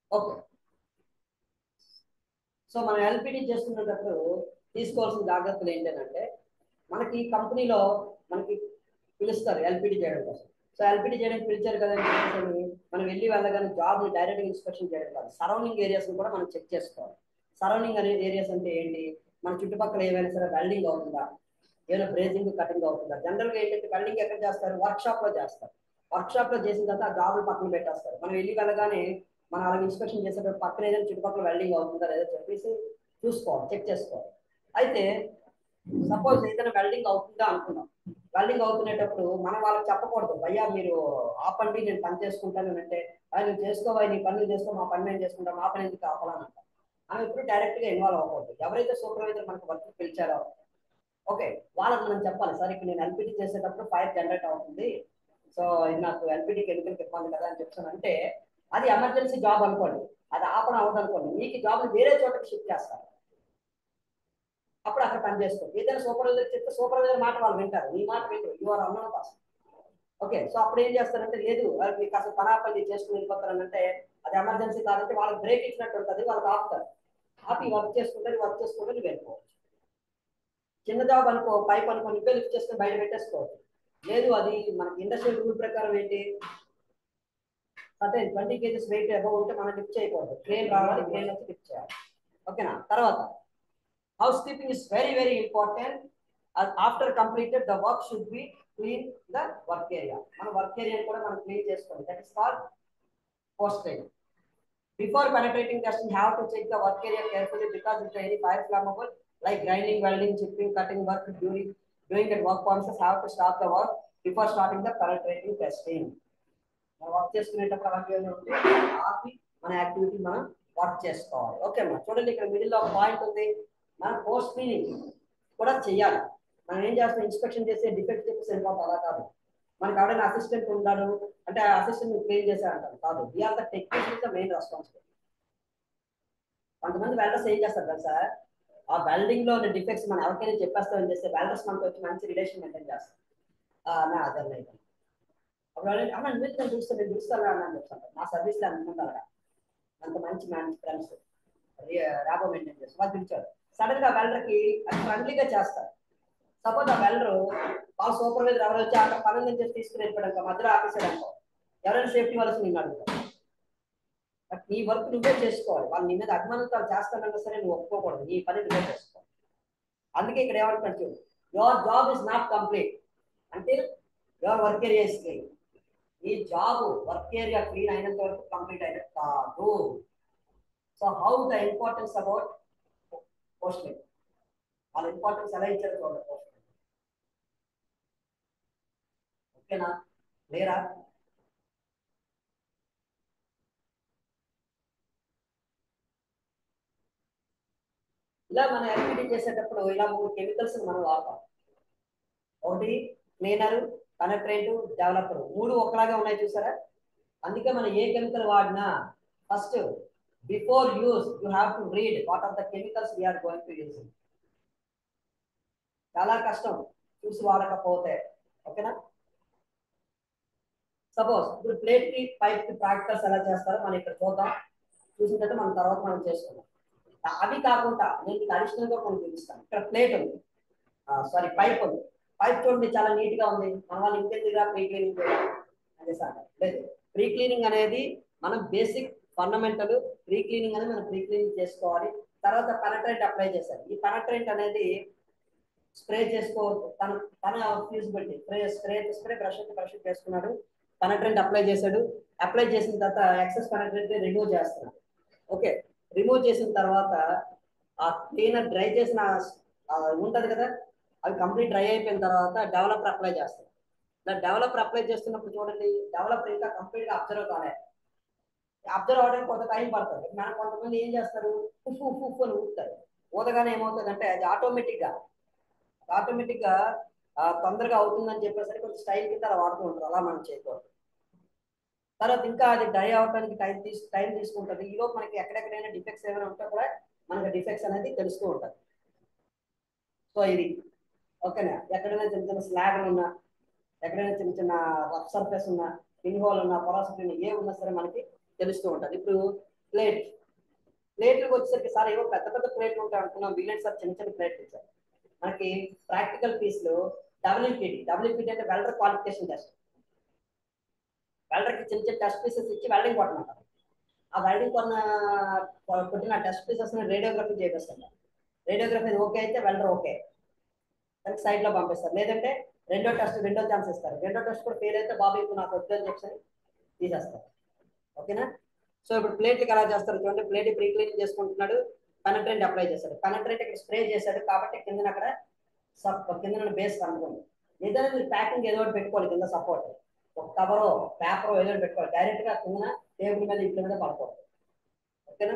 Okay so మనం LPD చేస్తున్నప్పుడు తీసుకోవాల్సిన జాగ్రత్తలు ఏంటంటే మనకి కంపెనీలో మనకి పిలుస్తారు ఎల్పిడి చేయడం కోసం సో ఎల్పిడి చేయడానికి పిలిచారు కదా అని చెప్పేసి మనం వెళ్ళి వెళ్ళగానే జాబ్ డైరెక్ట్ ఇన్స్పెక్షన్ చేయడం కాదు సరౌండింగ్ ఏరియాస్ కూడా మనం చెక్ చేసుకోవాలి సరౌండింగ్ అనే ఏరియాస్ అంటే ఏంటి మన చుట్టుపక్కల ఏమైనా సరే వెల్డింగ్ అవుతుందా ఏమైనా బ్రేజింగ్ కటింగ్ అవుతుందా జనరల్ గా ఏంటంటే వెల్డింగ్ ఎక్కడ చేస్తారు వర్క్ షాప్ లో చేస్తారు వర్క్ షాప్ లో చేసిన తర్వాత ఆ జాబ్ పక్కన పెట్టేస్తారు మనం వెళ్ళి వెళ్ళగానే మనం అలాగే ఇన్స్పెక్షన్ చేసేటప్పుడు పక్కన ఏదైనా చుట్టుపక్కల వెల్డింగ్ అవుతుందా లేదో చెప్పేసి చూసుకోవాలి చెక్ చేసుకోవాలి అయితే సపోజ్ ఏదైనా వెల్డింగ్ అవుతుందా అనుకున్నాం వెల్డింగ్ అవుతునేటప్పుడు మనం వాళ్ళకి చెప్పకూడదు భయ్యా మీరు ఆపండి నేను పని చేసుకుంటాను అంటే "అయ్య, నువ్వు చేసుకోవాలి నీ పని నువ్వు చేసుకో మా పని మేము చేసుకుంటాం మా పని ఎందుకు ఆపాలని అంటాం మనం ఎప్పుడు డైరెక్ట్ గా ఇన్వాల్వ్ అవ్వకూడదు ఎవరైతే సూపర్వైజర్ మనకు వర్క్ పిలిచారో ఓకే వాళ్ళకి మనం చెప్పాలి సార్ ఇక్కడ నేను ఎల్పిడి చేసేటప్పుడు ఫైర్ జనరేట్ అవుతుంది సో ఇది నాకు ఎల్పిడి కెమికల్ ఇబ్బంది కదా అని చెప్తాను అంటే అది ఎమర్జెన్సీ జాబ్ అనుకోండి అది ఆపన అవ్వదు అనుకోండి మీకు జాబ్ వేరే చోటకి షిఫ్ట్ చేస్తారు అప్పుడు అక్కడ పని చేసుకోండి ఏదైనా సూపర్వైజర్ చెప్తే సూపర్వైజర్ మాట వాళ్ళు వింటారు నీ మాట వింటారు you are unknown person okay so అప్పుడు ఏం చేస్తారంటే లేదు వాళ్ళకి మీకు అసలు పనాపల్లి చేసుకుని వెళ్ళిపోతారంటే అది ఎమర్జెన్సీ కాదంటే వాళ్ళకి బ్రేక్ ఇచ్చినట్టు ఉంటుంది వాళ్ళకి ఆపుతారు ఆపి వర్క్ చేసుకుంటే వర్క్ చేసుకుంటే నువ్వు వెళ్ళిపోవచ్చు చిన్న జాబ్ అనుకో పైప్ అనుకో నువ్వే లిఫ్ట్ చేసుకుని బయట పెట్టేసుకోవచ్చు లేదు అది మనకి ఇండస్ట్రియల్ రూల్ ప్రకారం ఏంటి అంటే ట్వంటీ కేజీస్ వెయిట్ అబౌవ్ ఉంటే మనం లిఫ్ట్ చేయకూడదు క్రేన్ రావాలి క్రేన్ వచ్చి లిఫ్ట్ చేయాలి ఓకేనా తర్వాత house keeping is very very important after completed the work should be clean the work area మన వర్క్ ఏరియా కూడా మనం క్లీన్ చేసుకోవాలి that is called post train before penetrating testing have to check the work area carefully because if there is any fire flammable like grinding welding chipping cutting work during doing at work premises have to stop the work before starting the penetrating testing మనం work చేసుకునేటప్పుడు అలాంటి ఏమైనా ఉంటే ఆపి మన activity మనం work చేసుకోవాలి okay అమ్మా చూడండి ఇక్కడ మిడిల్ లో ఒక పాయింట్ ఉంది మనం పోస్ట్ క్లీనింగ్ కూడా చేయాలి మనం ఏం చేస్తాం ఇన్స్పెక్షన్ చేసే డిఫెక్ట్ చెప్పేసి వెళ్ళిపోతాం అలా కాదు మనకి ఎవరైనా అసిస్టెంట్ ఉన్నాడు అంటే అసిస్టెంట్ క్లీన్ చేసా అంటారు కాదు we're the technician the main responsibility కొంతమంది వెల్డర్స్ ఏం చేస్తారు తెలుసా ఆ వెల్డింగ్ లో ఉన్న డిఫెక్ట్స్ మనం ఎవరికైనా చెప్పేస్తామని చేస్తే వెల్డర్స్ మనకు వచ్చి మంచి రిలేషన్ మెయింటైన్ చేస్తారు ఆ, నా అదే లేదు అప్పుడు వాళ్ళు, అన్న నువ్వు నేను చూస్తాను నేను చూస్తాను రా అని చెప్తాను నా సర్వీస్ లో అనుకుంటారు అంత మంచి మంచి ఫ్రెండ్స్ ర్యాబో మెయింటైన్ చేస్తారు వాళ్ళు పిలిచారు సడన్ గా వెల్డర్ కి అది ఫ్రెండ్లీగా చేస్తారు సపోజ్ ఆ వెల్డర్ వాళ్ళ సూపర్వైజర్ ఎవరు వచ్చి అక్కడ పని నుంచి తీసుకుని వెళ్ళిపోయాడు మధ్యలో ఆపేసాడు అనుకో ఎవరైనా సేఫ్టీ వాళ్ళకి నేను అడుగుతాను బట్ నీ వర్క్ నువ్వే చేసుకోవాలి వాళ్ళు నీ మీద అభిమానంతో చేస్తానన్నా సరే నువ్వు ఒప్పుకోకూడదు నీ పని నువ్వే చేసుకోవాలి అందుకే ఇక్కడ ఏమంటున్నాడు చూడు your job is not complete అంటే your work area is clean ఈ జాబ్ వర్క్ ఏరియా క్లీన్ అయినంత వరకు కంప్లీట్ అయినట్టు కాదు so how the importance about posting వాళ్ళ ఇంపార్టెన్స్ ఎలా ఇచ్చారు చూడండి పోస్టింగ్ ఓకేనా లేరా ఇలా మనం యాక్టివిటీ చేసేటప్పుడు ఇలా మూడు కెమికల్స్ మనం వాడతాం ఒకటి క్లీనర్ కనెక్ట్రేట్ డెవలపర్ మూడు ఒకలాగా ఉన్నాయి చూసారా అందుకే మనం ఏ కెమికల్ వాడినా first before use you have to read what are the chemicals we're going to use చాలా కష్టం చూసి వాడకపోతే ఓకేనా సపోజ్ ఇప్పుడు ప్లేట్ కి పైప్ కి ప్రాక్టికల్స్ ఎలా చేస్తారో మనం ఇక్కడ చూద్దాం చూసిన తర్వాత మనం తర్వాత మనం చేసుకుందాం అవి కాకుండా నేను మీకు అడిషనల్ గా కొన్ని చూపిస్తాను ఇక్కడ ప్లేట్ ఉంది సారీ పైప్ ఉంది పైప్ చూడండి చాలా నీట్ గా ఉంది మన వాళ్ళు ఇంకెందుకుగా ప్రీ క్లీనింగ్ అదే సార్ లేదు ప్రీ క్లీనింగ్ అనేది మనం బేసిక్ ఫండమెంటల్ ప్రీ క్లీనింగ్ అనేది మనం ప్రీ క్లీనింగ్ చేసుకోవాలి తర్వాత పెనట్రెంట్ అప్లై చేశారు ఈ పెనట్రెంట్ అనేది స్ప్రే చేసుకో తన తన feasibility spray spray spray brush brush చేసుకున్నాడు పెనట్రెంట్ అప్లై చేశాడు అప్లై చేసిన తర్వాత ఎక్సెస్ పెనట్రెంట్ రిమూవ్ చేస్తున్నాడు ఓకే రిమూవ్ చేసిన తర్వాత ఆ క్లీనర్ డ్రై చేసిన ఆ ఉంటది కదా అది కంప్లీట్ డ్రై అయిపోయిన తర్వాత డెవలపర్ అప్లై చేస్తారు ఇలా డెవలపర్ అప్లై చేస్తున్నప్పుడు చూడండి డెవలపర్ ఇంకా కంప్లీట్ గా అబ్జర్వ్ కాలే అబ్జర్వ్ అవడానికి కొంత టైం పడుతుంది మనం కొంతమంది ఏం చేస్తారు ఉఫ్ ఉఫ్ ఉఫ్ అని ఊపుతారు ఊదగానే ఏమవుతుంది అంటే అది ఆటోమేటిక్ గా ఆటోమేటిక్ గా ఆ, తొందరగా అవుతుందని చెప్పేసరికి కొంచెం స్టైల్ కింద అలా వాడుతూ ఉంటారు అలా మనం చేయకూడదు తర్వాత ఇంకా అది డ్రై అవడానికి టైం తీసు టైం తీసుకుంటుంది ఈ లోపు మనకి ఎక్కడెక్కడైనా డిఫెక్ట్స్ ఏమైనా ఉంటే కూడా మనకి డిఫెక్ట్స్ అనేది తెలుస్తూ ఉంటుంది సో ఇది ఓకేనా ఎక్కడైనా చిన్న చిన్న స్లాగ్లు ఉన్నా ఎక్కడైనా చిన్న చిన్న రఫ్ సర్ఫేస్ ఉన్నా పిన్ హోల్ ఉన్నా పొరాసిటీ ఉన్నా ఏ ఉన్నా సరే మనకి తెలుస్తూ ఉంటుంది ఇప్పుడు ప్లేట్ ప్లేట్లకు వచ్చేసరికి సార్ ఏవో పెద్ద పెద్ద ప్లేట్లు ఉంటాయి అనుకున్నాం వీళ్ళండి సార్ చిన్న చిన్న ప్లేట్లు ఇచ్చారు మనకి ప్రాక్టికల్ పీస్లో డబ్ల్యూపీటీ డబ్ల్యూపీటీ అంటే వెల్డర్ క్వాలిఫికేషన్ టెస్ట్ వెల్డర్కి చిన్న చిన్న టెస్ట్ పీసెస్ ఇచ్చి వెల్డింగ్ కొట్టమంటారు ఆ వెల్డింగ్ కొన్న కొట్టిన టెస్ట్ పీసెస్ రేడియోగ్రఫీ చేపిస్తారు రేడియోగ్రఫీ ఓకే అయితే వెల్డర్ ఓకే దానికి సైడ్ లో పంపిస్తారు లేదంటే రెండో టెస్ట్ రెండో ఛాన్స్ ఇస్తారు రెండో టెస్ట్ కూడా ఫెయిల్ అయితే బాబు ఇప్పుడు నాకు వద్దు అని చెప్పి తీసేస్తారు ఓకేనా సో ఇప్పుడు ప్లేట్కి ఎలా చేస్తారు చూడండి ప్లేట్ ప్రీ క్లీన్ చేసుకుంటున్నాడు పెనట్రెంట్ అప్లై చేశాడు పెనట్రెంట్ ఇక్కడ స్ప్రే చేశాడు కాబట్టి కింద అక్కడ సబ్ కింద బేస్ కనుక్కుంది ఏదైనా మీరు ప్యాకింగ్ ఏదో ఒకటి పెట్టుకోవాలి కింద సపోర్ట్ ఒక కవరో పేపరో ఏదో ఒకటి పెట్టుకోవాలి డైరెక్ట్ గా కింద టేబుల్ మీద ఇంటి మీద పడుకోవాలి ఓకేనా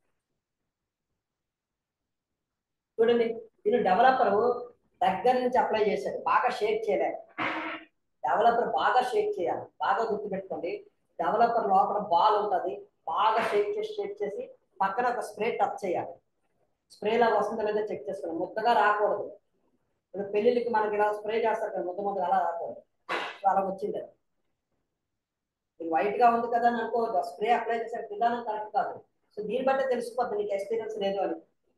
చూడండి దీని డెవలపర్ దగ్గర నుంచి అప్లై చేశాడు బాగా షేక్ చేయలేదు డెవలపర్ బాగా షేక్ చేయాలి బాగా గుర్తుపెట్టుకోండి డెవలపర్ లోపల బాల్ ఉంటుంది బాగా షేక్ చేసి షేక్ చేసి పక్కన ఒక స్ప్రే టచ్ చేయాలి స్ప్రే లాగా వస్తుందో లేదో చెక్ చేసుకోవాలి ముద్దగా రాకూడదు ఇప్పుడు పెళ్ళిళ్ళకి మనకి ఇలా స్ప్రే చేస్తారు కదా ముద్ద ముద్దగా అలా రాకూడదు సో అలా వచ్చింది అది. ఇది వైట్ గా ఉంది కదా అని అనుకోవద్దు స్ప్రే అప్లై చేసే విధానం కరెక్ట్ కాదు సో దీన్ని బట్టే తెలిసిపోద్ది నీకు ఎక్స్పీరియన్స్ లేదు అని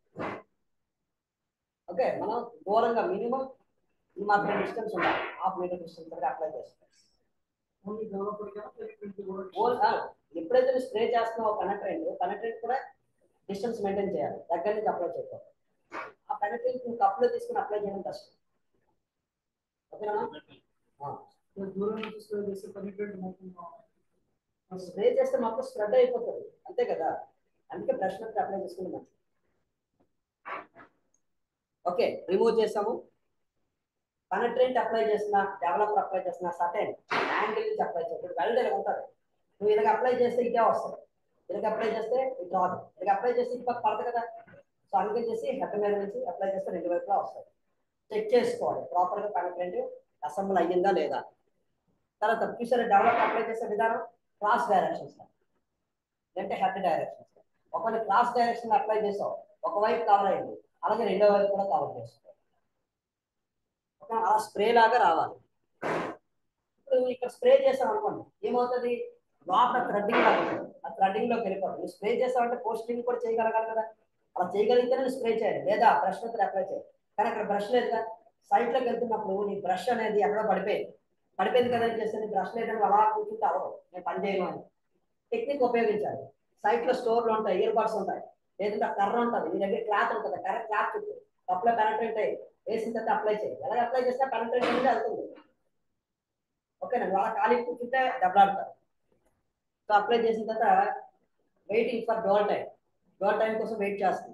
ఓకే మనం దూరంగా మినిమం ఇది మాత్రం డిస్టెన్స్ ఉండాలి హాఫ్ మీటర్ డిస్టెన్స్ వరకు అప్లై చేస్తాం ఓన్లీ డెవలపర్ కదా ప్రింట్ కూడా ఓల్ ఆ, ఎప్పుడైతే నువ్వు స్ప్రే చేస్తున్నావు పెనట్రెంట్ పెనట్రెంట్ కూడా డిస్టెన్స్ మెయింటైన్ చేయాలి దగ్గర నుంచి అప్లై చేయకూడదు ఆ పెనట్రెంట్ నువ్వు కప్లో తీసుకుని అప్లై చేయడం కష్టం ఓకేనా దూరం నుంచి స్ప్రే చేస్తే పెనిట్రేట్ మొత్తం స్ప్రే చేస్తే మాత్రం స్ప్రెడ్ అయిపోతుంది అంతే కదా అందుకే బ్రష్ మీద అప్లై చేసుకుని మంచిది ఓకే రిమూవ్ చేసాము పెనట్రెంట్ అప్లై చేసిన డెవలపర్ అప్లై చేసిన సటైన్ యాంగిల్ నుంచి అప్లై చేసి ఇప్పుడు వెల్డ్ ఇలా ఉంటుంది నువ్వు ఇలాగ అప్లై చేస్తే ఇదే వస్తుంది ఇలాగ అప్లై చేస్తే ఇది రాదు ఇలాగ అప్లై చేస్తే ఇటు పక్క పడదు కదా సో అందుకని చేసి హెడ్ మీద నుంచి అప్లై చేస్తే రెండు వైపులా వస్తుంది చెక్ చేసుకోవాలి ప్రాపర్గా పెనట్రెంట్ అసెంబ్ల్ అయ్యిందా లేదా తర్వాత చూసారా డెవలపర్ అప్లై చేసే విధానం క్రాస్ డైరెక్షన్స్ అంటే హెడ్ డైరెక్షన్స్ ఒకవేళ క్రాస్ డైరెక్షన్ అప్లై చేసావు ఒకవైపు కవర్ అయింది అలాగే రెండో వైపు కూడా కవర్ చేసుకోవాలి ఒక అలా స్ప్రే లాగా రావాలి ఇప్పుడు నువ్వు ఇక్కడ స్ప్రే చేసావు అనుకోండి ఏమవుతుంది లోపల థ్రెడ్డింగ్ లాగా ఉంటుంది ఆ థ్రెడ్డింగ్ లోకి వెళ్ళిపోతుంది నువ్వు స్ప్రే చేసావంటే పోస్టింగ్ కూడా చేయగలగాలి కదా అలా చేయగలిగితేనే నువ్వు స్ప్రే చేయాలి లేదా బ్రష్ మీద అప్లై చేయాలి కానీ అక్కడ బ్రష్ లేదుగా సైట్ లోకి వెళ్తున్నప్పుడు నీ బ్రష్ అనేది ఎక్కడో పడిపోయింది పడిపోయింది కదా అని చేస్తే నీ బ్రష్ లేదని అలా కూర్చుంటే అవ్వదు నేను పని చేయను అని టెక్నిక్ ఉపయోగించాలి సైట్ లో స్టోర్లు ఉంటాయి ఇయర్ బడ్స్ ఉంటాయి లేదంటే ఆ కర్ర ఉంటుంది నీ దగ్గర క్లాత్ ఉంటుంది కర్ర క్లాత్ చుట్టూ అప్లై పెనట్రేట్ అయ్యి వేసిన తర్వాత అప్లై చేయి ఎలా అప్లై చేస్తే పెనట్రేట్ అనేది వెళ్తుంది ఓకేనా వాళ్ళ ఖాళీ కూర్చుంటే దెబ్బలాడతారు సో అప్లై చేసిన తర్వాత waiting for dwell time dwell time కోసం వెయిట్ చేస్తుంది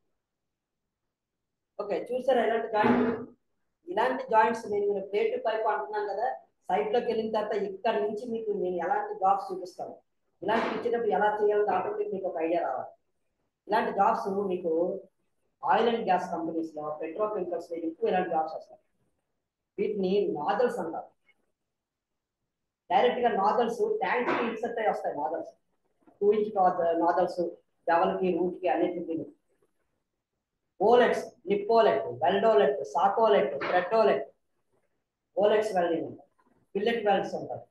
ఓకే చూసారా ఇలాంటి జాయింట్ ఇలాంటి జాయింట్స్ నేను ప్లేట్ పైపు అంటున్నాను కదా సైట్ లోకి వెళ్ళిన తర్వాత ఇక్కడ నుంచి మీకు నేను ఎలాంటి జాబ్స్ చూపిస్తాను ఇలాంటి ఇచ్చినప్పుడు ఎలా చేయాలో ఆటోమేటిక్ మీకు ఒక ఐడియా రావాలి ఇలాంటి జాబ్స్ మీకు ఆయిల్ అండ్ గ్యాస్ కంపెనీస్ లో పెట్రోకెమికల్స్ లో ఎక్కువ ఇలాంటి జాబ్స్ వస్తాయి వీటిని నాజల్స్ అంటారు డైరెక్ట్ గా నాజల్స్ ట్యాంక్ కి ఇన్సర్ట్ అయ్యి వస్తాయి nozzles two inch nozzles double కి రూట్ కి అన్నిటికీ ఓలెట్స్ నిప్పోలెట్ వెల్డోలెట్ సాకోలెట్ థ్రెడ్డోలెట్ ఓలెట్స్ వెల్డింగ్ ఉంటాయి పిల్లెట్ వెల్డ్స్ ఉంటాయి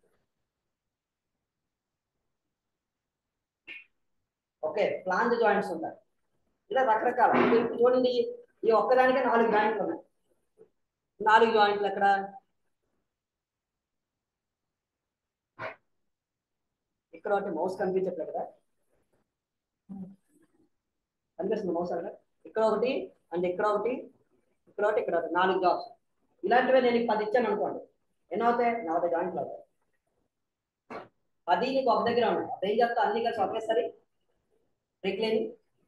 ఓకే ప్లాంట్ జాయింట్స్ ఉంటాయి ఇలా రకరకాల ఇప్పుడు చూడండి ఈ ఒక్కదానికే నాలుగు జాయింట్లు ఉన్నాయి నాలుగు జాయింట్లు ఎక్కడ ఇక్కడ ఒకటి మౌస్ కనిపించట్లేదు కదా కనిపిస్తుంది మౌస్ అక్కడ ఇక్కడ ఒకటి అండ్ ఇక్కడ ఒకటి ఇక్కడ ఒకటి ఇక్కడ ఒకటి నాలుగు జాబ్స్ ఇలాంటివే నేను నీకు పది ఇచ్చాను అనుకోండి ఎన్ని అవుతాయి నలభై జాయింట్లు అవుతాయి పది నీకు ఒక దగ్గర ఉన్నాయి అప్పుడు ఏం చేస్తా అన్ని కలిసి ఒకేసారి రిక్లైనింగ్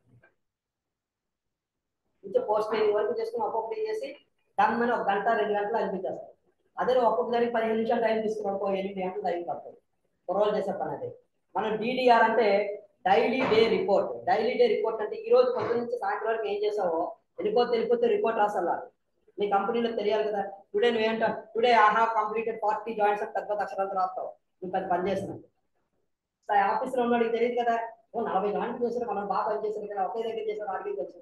ఇంకా పోస్ట్ ట్రైనింగ్ వరకు చేసుకుని ఒక్కొక్కటి చేసి దాని మీద ఒక గంట రెండు గంటలు అనిపించేస్తారు అదే నువ్వు ఒక్కొక్క దానికి పదిహేను నిమిషాలు టైం తీసుకున్నావు అనుకో ఎనిమిది గంటలు టైం పడుతుంది కుర్రోలు చేసే పని అదే మనం డిడిఆర్ అంటే daily day report daily day report అంటే ఈ రోజు పొద్దున్న నుంచి సాయంత్రం వరకు ఏం చేసావో వెళ్ళిపోతే వెళ్ళిపోతే రిపోర్ట్ రాసల్లా నీ కంపెనీలో తెలియాలి కదా టుడే నువ్వేంటావు today I have completed forty joints అని పెద్ద పెద్ద అక్షరాలతో రాస్తావు నువ్వు పెద్ద పని చేస్తున్నావు సో ఆఫీస్లో ఉన్నాడికి తెలియదు కదా ఓ నలభై గంటలు చేశారు మనం బాగా పని చేశారు కదా ఒకే దగ్గర చేశారు వాడికి తెలుసు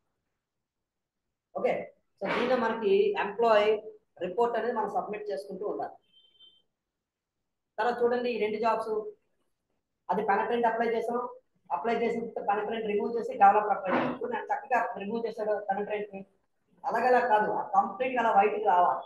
ఓకే సో దీనిలో మనకి ఎంప్లాయ్ రిపోర్ట్ అనేది మనం సబ్మిట్ చేసుకుంటూ ఉండాలి తర్వాత చూడండి ఈ రెండు జాబ్స్ అది పెనట్రెంట్ అప్లై చేసాం అప్లై చేసిన కనెక్టరెంట్ రిమూవ్ చేసి డెవలపర్ అప్లై చేసి ఇప్పుడు నేను చక్కగా రిమూవ్ చేశాడు కనెక్టరెంట్ ని అలాగలా కాదు కంప్లీట్ అలా వైట్ రావాలి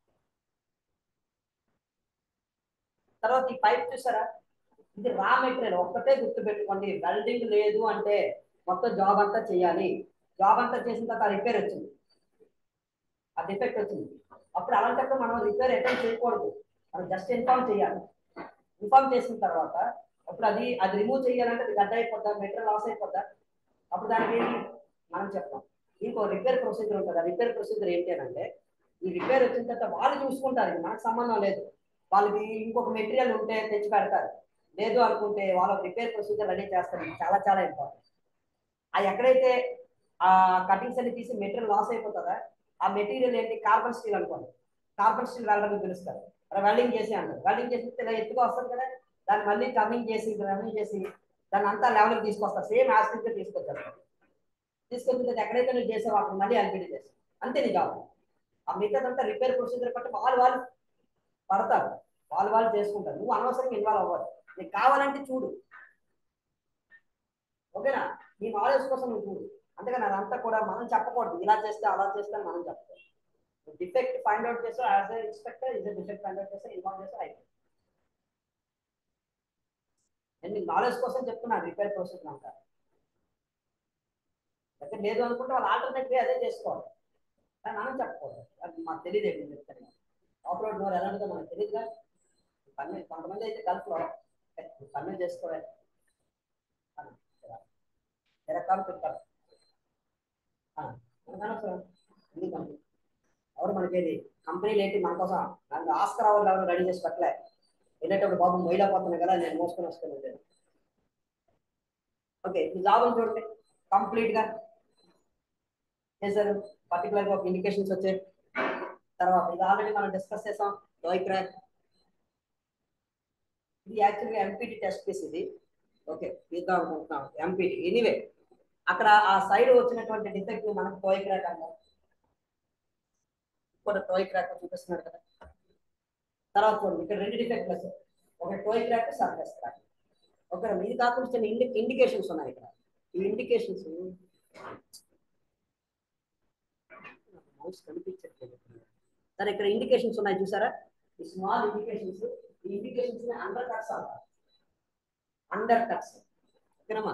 తర్వాత ఈ పైప్ చూసారా ఇది రా మెటీరియల్ ఒక్కటే గుర్తు పెట్టుకోండి వెల్డింగ్ లేదు అంటే మొత్తం జాబ్ అంతా చేయాలి జాబ్ అంతా చేసిన తర్వాత రిపేర్ వచ్చింది ఆ డిఫెక్ట్ వచ్చింది అప్పుడు అలాంటప్పుడు మనం రిపేర్ అటెండ్ చేయకూడదు మనం జస్ట్ ఇన్ఫార్మ్ చేయాలి ఇన్ఫార్మ్ చేసిన తర్వాత అప్పుడు అది అది రిమూవ్ చేయాలంటే అది గడ్డ అయిపోద్దా మెటీరియల్ లాస్ అయిపోద్దా అప్పుడు దానికి ఏంటి మనం చెప్తాం ఇంకో రిపేర్ ప్రొసీజర్ ఉంటుంది ఆ రిపేర్ ప్రొసీజర్ ఏంటి అని అంటే ఈ రిపేర్ వచ్చిన తర్వాత వాళ్ళు చూసుకుంటారు ఇది మనకు సంబంధం లేదు వాళ్ళకి ఇంకొక మెటీరియల్ ఉంటే తెచ్చి పెడతారు లేదు అనుకుంటే వాళ్ళ రిపేర్ ప్రొసీజర్ రెడీ చేస్తారు ఇది చాలా చాలా ఇంపార్టెంట్ ఆ ఎక్కడైతే ఆ కటింగ్స్ అన్ని తీసి మెటీరియల్ లాస్ అయిపోతుందా ఆ మెటీరియల్ ఏంటి కార్బన్ స్టీల్ అనుకోండి కార్బన్ స్టీల్ వెల్డర్ పిలుస్తారు వెల్డింగ్ చేసి అంటారు వెల్డింగ్ చేసి ఇలా ఎత్తుగా వస్తుంది కదా దాన్ని మళ్ళీ టర్నింగ్ చేసి రన్నింగ్ చేసి దాన్ని అంతా లెవెల్కి తీసుకొస్తారు సేమ్ యాసిడ్ గా తీసుకొచ్చారు తీసుకొచ్చిన తర్వాత ఎక్కడైతే నువ్వు చేసావు అక్కడ మళ్ళీ ఎల్పిడి చేస్తావు అంతే నీ జాబ్ ఆ మిగతాదంతా రిపేర్ ప్రొసీజర్ బట్టి వాళ్ళు వాళ్ళు పడతారు వాళ్ళు వాళ్ళు చేసుకుంటారు నువ్వు అనవసరంగా ఇన్వాల్వ్ అవ్వదు నీకు కావాలంటే చూడు ఓకేనా నీ నాలెడ్జ్ కోసం నువ్వు చూడు అంతేగాని అదంతా కూడా మనం చెప్పకూడదు ఇలా చేస్తే అలా చేస్తే అని మనం చెప్పకూడదు డిఫెక్ట్ ఫైండ్ అవుట్ చేస్తే as a inspector is defect find out చేస్తే ఇన్వాల్వ్ చేస్తే అయిపోయింది నేను నీ నాలెడ్జ్ కోసం చెప్తున్నాను రిపేర్ ప్రాసెస్ అంటారు అయితే లేదు అనుకుంటే వాళ్ళు ఆల్టర్నేటివ్ అదే చేసుకోవాలి కానీ మనం చెప్పకూడదు అది మాకు తెలియదు ఏంటి చెప్తాను ఆపరేట్ నోరు ఎలాంటిదో మనకు తెలియదుగా పని కొంతమంది అయితే గల్ఫ్లో పనులు చేసుకోవాలి రకాలు పెట్టారు ఎందుకంటే ఎవరు మనకేది కంపెనీలు ఏంటి మన కోసం నన్ను ఆస్కర్ అవ్వాలి ఎవరు రెడీ చేసి పెట్టలే వెళ్ళేటప్పుడు బాబు మొయిలా పోతున్నాయి కదా నేను మోసుకొని వస్తాను ఓకే ఈ జాబులు చూడండి కంప్లీట్ గా చేశారు పర్టికులర్ గా ఒక ఇండికేషన్స్ వచ్చాయి తర్వాత ఇది ఆల్రెడీ మనం డిస్కస్ చేసాం డోయ్ క్రాక్ ఇది యాక్చువల్గా ఎంపీటీ టెస్ట్ కేసు ఇది ఓకే తీద్దాం అనుకుంటున్నాం ఎంపీటీ ఎనీవే అక్కడ ఆ సైడ్ వచ్చినటువంటి డిఫెక్ట్ ని మనకు టోయ్ క్రాక్ అంటాం కూడా టోయ్ క్రాక్ చూపిస్తున్నాడు కదా తర్వాత చూడండి ఇక్కడ రెండు డిఫెక్ట్లు వచ్చాయి ఒక toe crack surface crack okay ఇది కాకుండా చిన్న ఇండి ఇండికేషన్స్ ఉన్నాయి ఇక్కడ ఈ ఇండికేషన్స్ మౌస్ కనిపించట్లేదు సరే ఇక్కడ ఇండికేషన్స్ ఉన్నాయి చూసారా ఈ స్మాల్ ఇండికేషన్స్ ఈ ఇండికేషన్స్ అండర్ కట్స్ అంటారు అండర్ కట్స్ ఓకేనమ్మా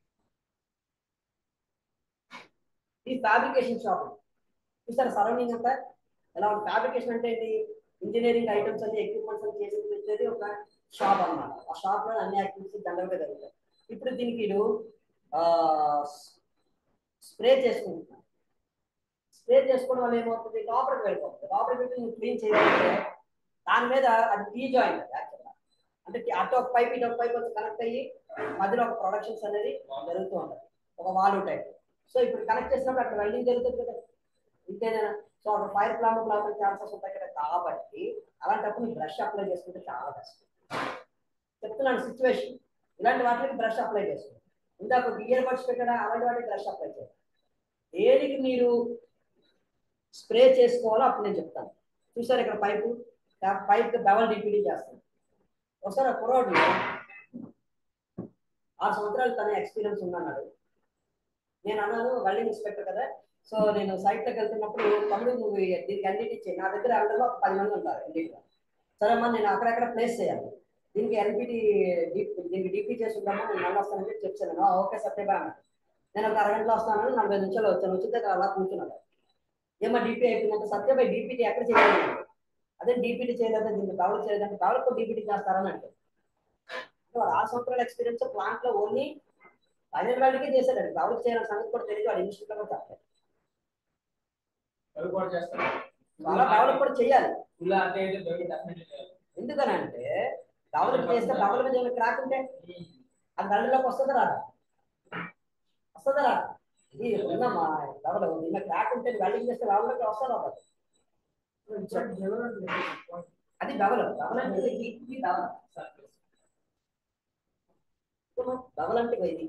ఈ ఫ్యాబ్రికేషన్ షాప్ చూసారా సరౌండింగ్ అంతా ఎలా ఉంది ఫ్యాబ్రికేషన్ అంటే ఏంటి ఇంజనీరింగ్ ఐటమ్స్ అన్ని ఎక్విప్మెంట్స్ అన్ని చేసి వచ్చేది ఒక షాప్ అన్నమాట ఆ షాప్ లో అన్ని యాక్టివిటీస్ జనరల్ గా జరుగుతాయి ఇప్పుడు దీనికి వీళ్ళు స్ప్రే చేసుకుంటున్నారు స్ప్రే చేసుకోవడం వల్ల ఏమవుతుంది లోపలికి వెళ్ళిపోతుంది లోపలికి వెళ్ళి నువ్వు క్లీన్ చేయాలంటే దాని మీద అది టీ జాయింట్ యాక్చువల్గా అంటే అటు ఒక పైప్ ఇటు ఒక పైప్ వచ్చి కనెక్ట్ అయ్యి మధ్యలో ఒక ప్రొడక్షన్స్ అనేది జరుగుతూ ఉంటుంది ఒక వాల్వ్ టైప్ సో ఇప్పుడు కనెక్ట్ చేసినప్పుడు అక్కడ వెల్డింగ్ జరుగుతుంది కదా ఇంతేనా సో అక్కడ ఫైర్ ఫ్లామ్ లోపల ఛాన్సెస్ ఉంటాయి కదా కాబట్టి అలాంటప్పుడు నీ బ్రష్ అప్లై చేసుకుంటే చాలా కష్టం చెప్తున్నాను సిచ్యువేషన్ ఇలాంటి వాటికి బ్రష్ అప్లై చేసుకోండి ఇందాక ఇయర్ బడ్స్ పెట్టడా అలాంటి వాటికి బ్రష్ అప్లై చేయండి దేనికి మీరు స్ప్రే చేసుకోవాలో అప్పుడు నేను చెప్తాను చూసారు ఇక్కడ పైపు పైప్ డబల్ డిప్యూటీ చేస్తాను ఒకసారి ఆ కుర్రాడు ఆరు సంవత్సరాలు తన ఎక్స్పీరియన్స్ ఉందన్నాడు నేను అన్నాను వెల్డింగ్ ఇన్స్పెక్టర్ కదా సో నేను సైట్లోకి వెళ్తున్నప్పుడు తమ్ముడు నువ్వు దీనికి ఎల్ఈడి ఇచ్చేయి నా దగ్గర అందరిలో ఒక పది మంది ఉంటారు ఎల్ఈడిలో సరే అమ్మా నేను అక్కడక్కడ ప్లేస్ చేయాలి దీనికి ఎల్పిడి దీనికి డిపి చేసి ఉందామా నేను మళ్ళీ వస్తానని చెప్పి చెప్పాను ఓకే సత్యబా అన్నాడు నేను ఒక అరగంటలో వస్తాను నలభై నిమిషాలు వచ్చాను వచ్చిన దగ్గర అలా కూర్చున్నాడు ఏమో డిపి అయిపోయిందంటే సత్యబాయ్ డిపిటీ ఎక్కడ చేయాలి అదే డిపిటీ చేయలేదా దీనికి డెవలప్ చేయలేదంటే డెవలప్ డిపిటీ చేస్తారని అంటే వాడు ఆరు సంవత్సరాల ఎక్స్పీరియన్స్ ప్లాంట్ లో ఓన్లీ ఫైనల్ వాడికే చేశాడు డెవలప్ చేయాలని సంగతి కూడా తెలియదు వాడు ఇన్స్టిట్యూట్ లో కూడా చెప్పలేదు అవి కూడా చేస్తారు చాలా డెవలప్ కూడా చేయాలి ఫుల్ అంటే అయితే బయట డెఫినెట్లీ చేయాలి ఎందుకనంటే డెవలప్ చేస్తే డెవలప్ చేయడం క్రాక్ ఉంటే అది గంటలోకి వస్తుందా రాదా వస్తుందా రాదా ఇది ఉందమ్మా డెవలప్ నిన్న క్రాక్ ఉంటే వెల్డింగ్ చేస్తే డెవలప్ వస్తుందా రాదా అది డెవలప్ డెవలప్ ఇది డెవలప్ డబల్ అంటే ఇది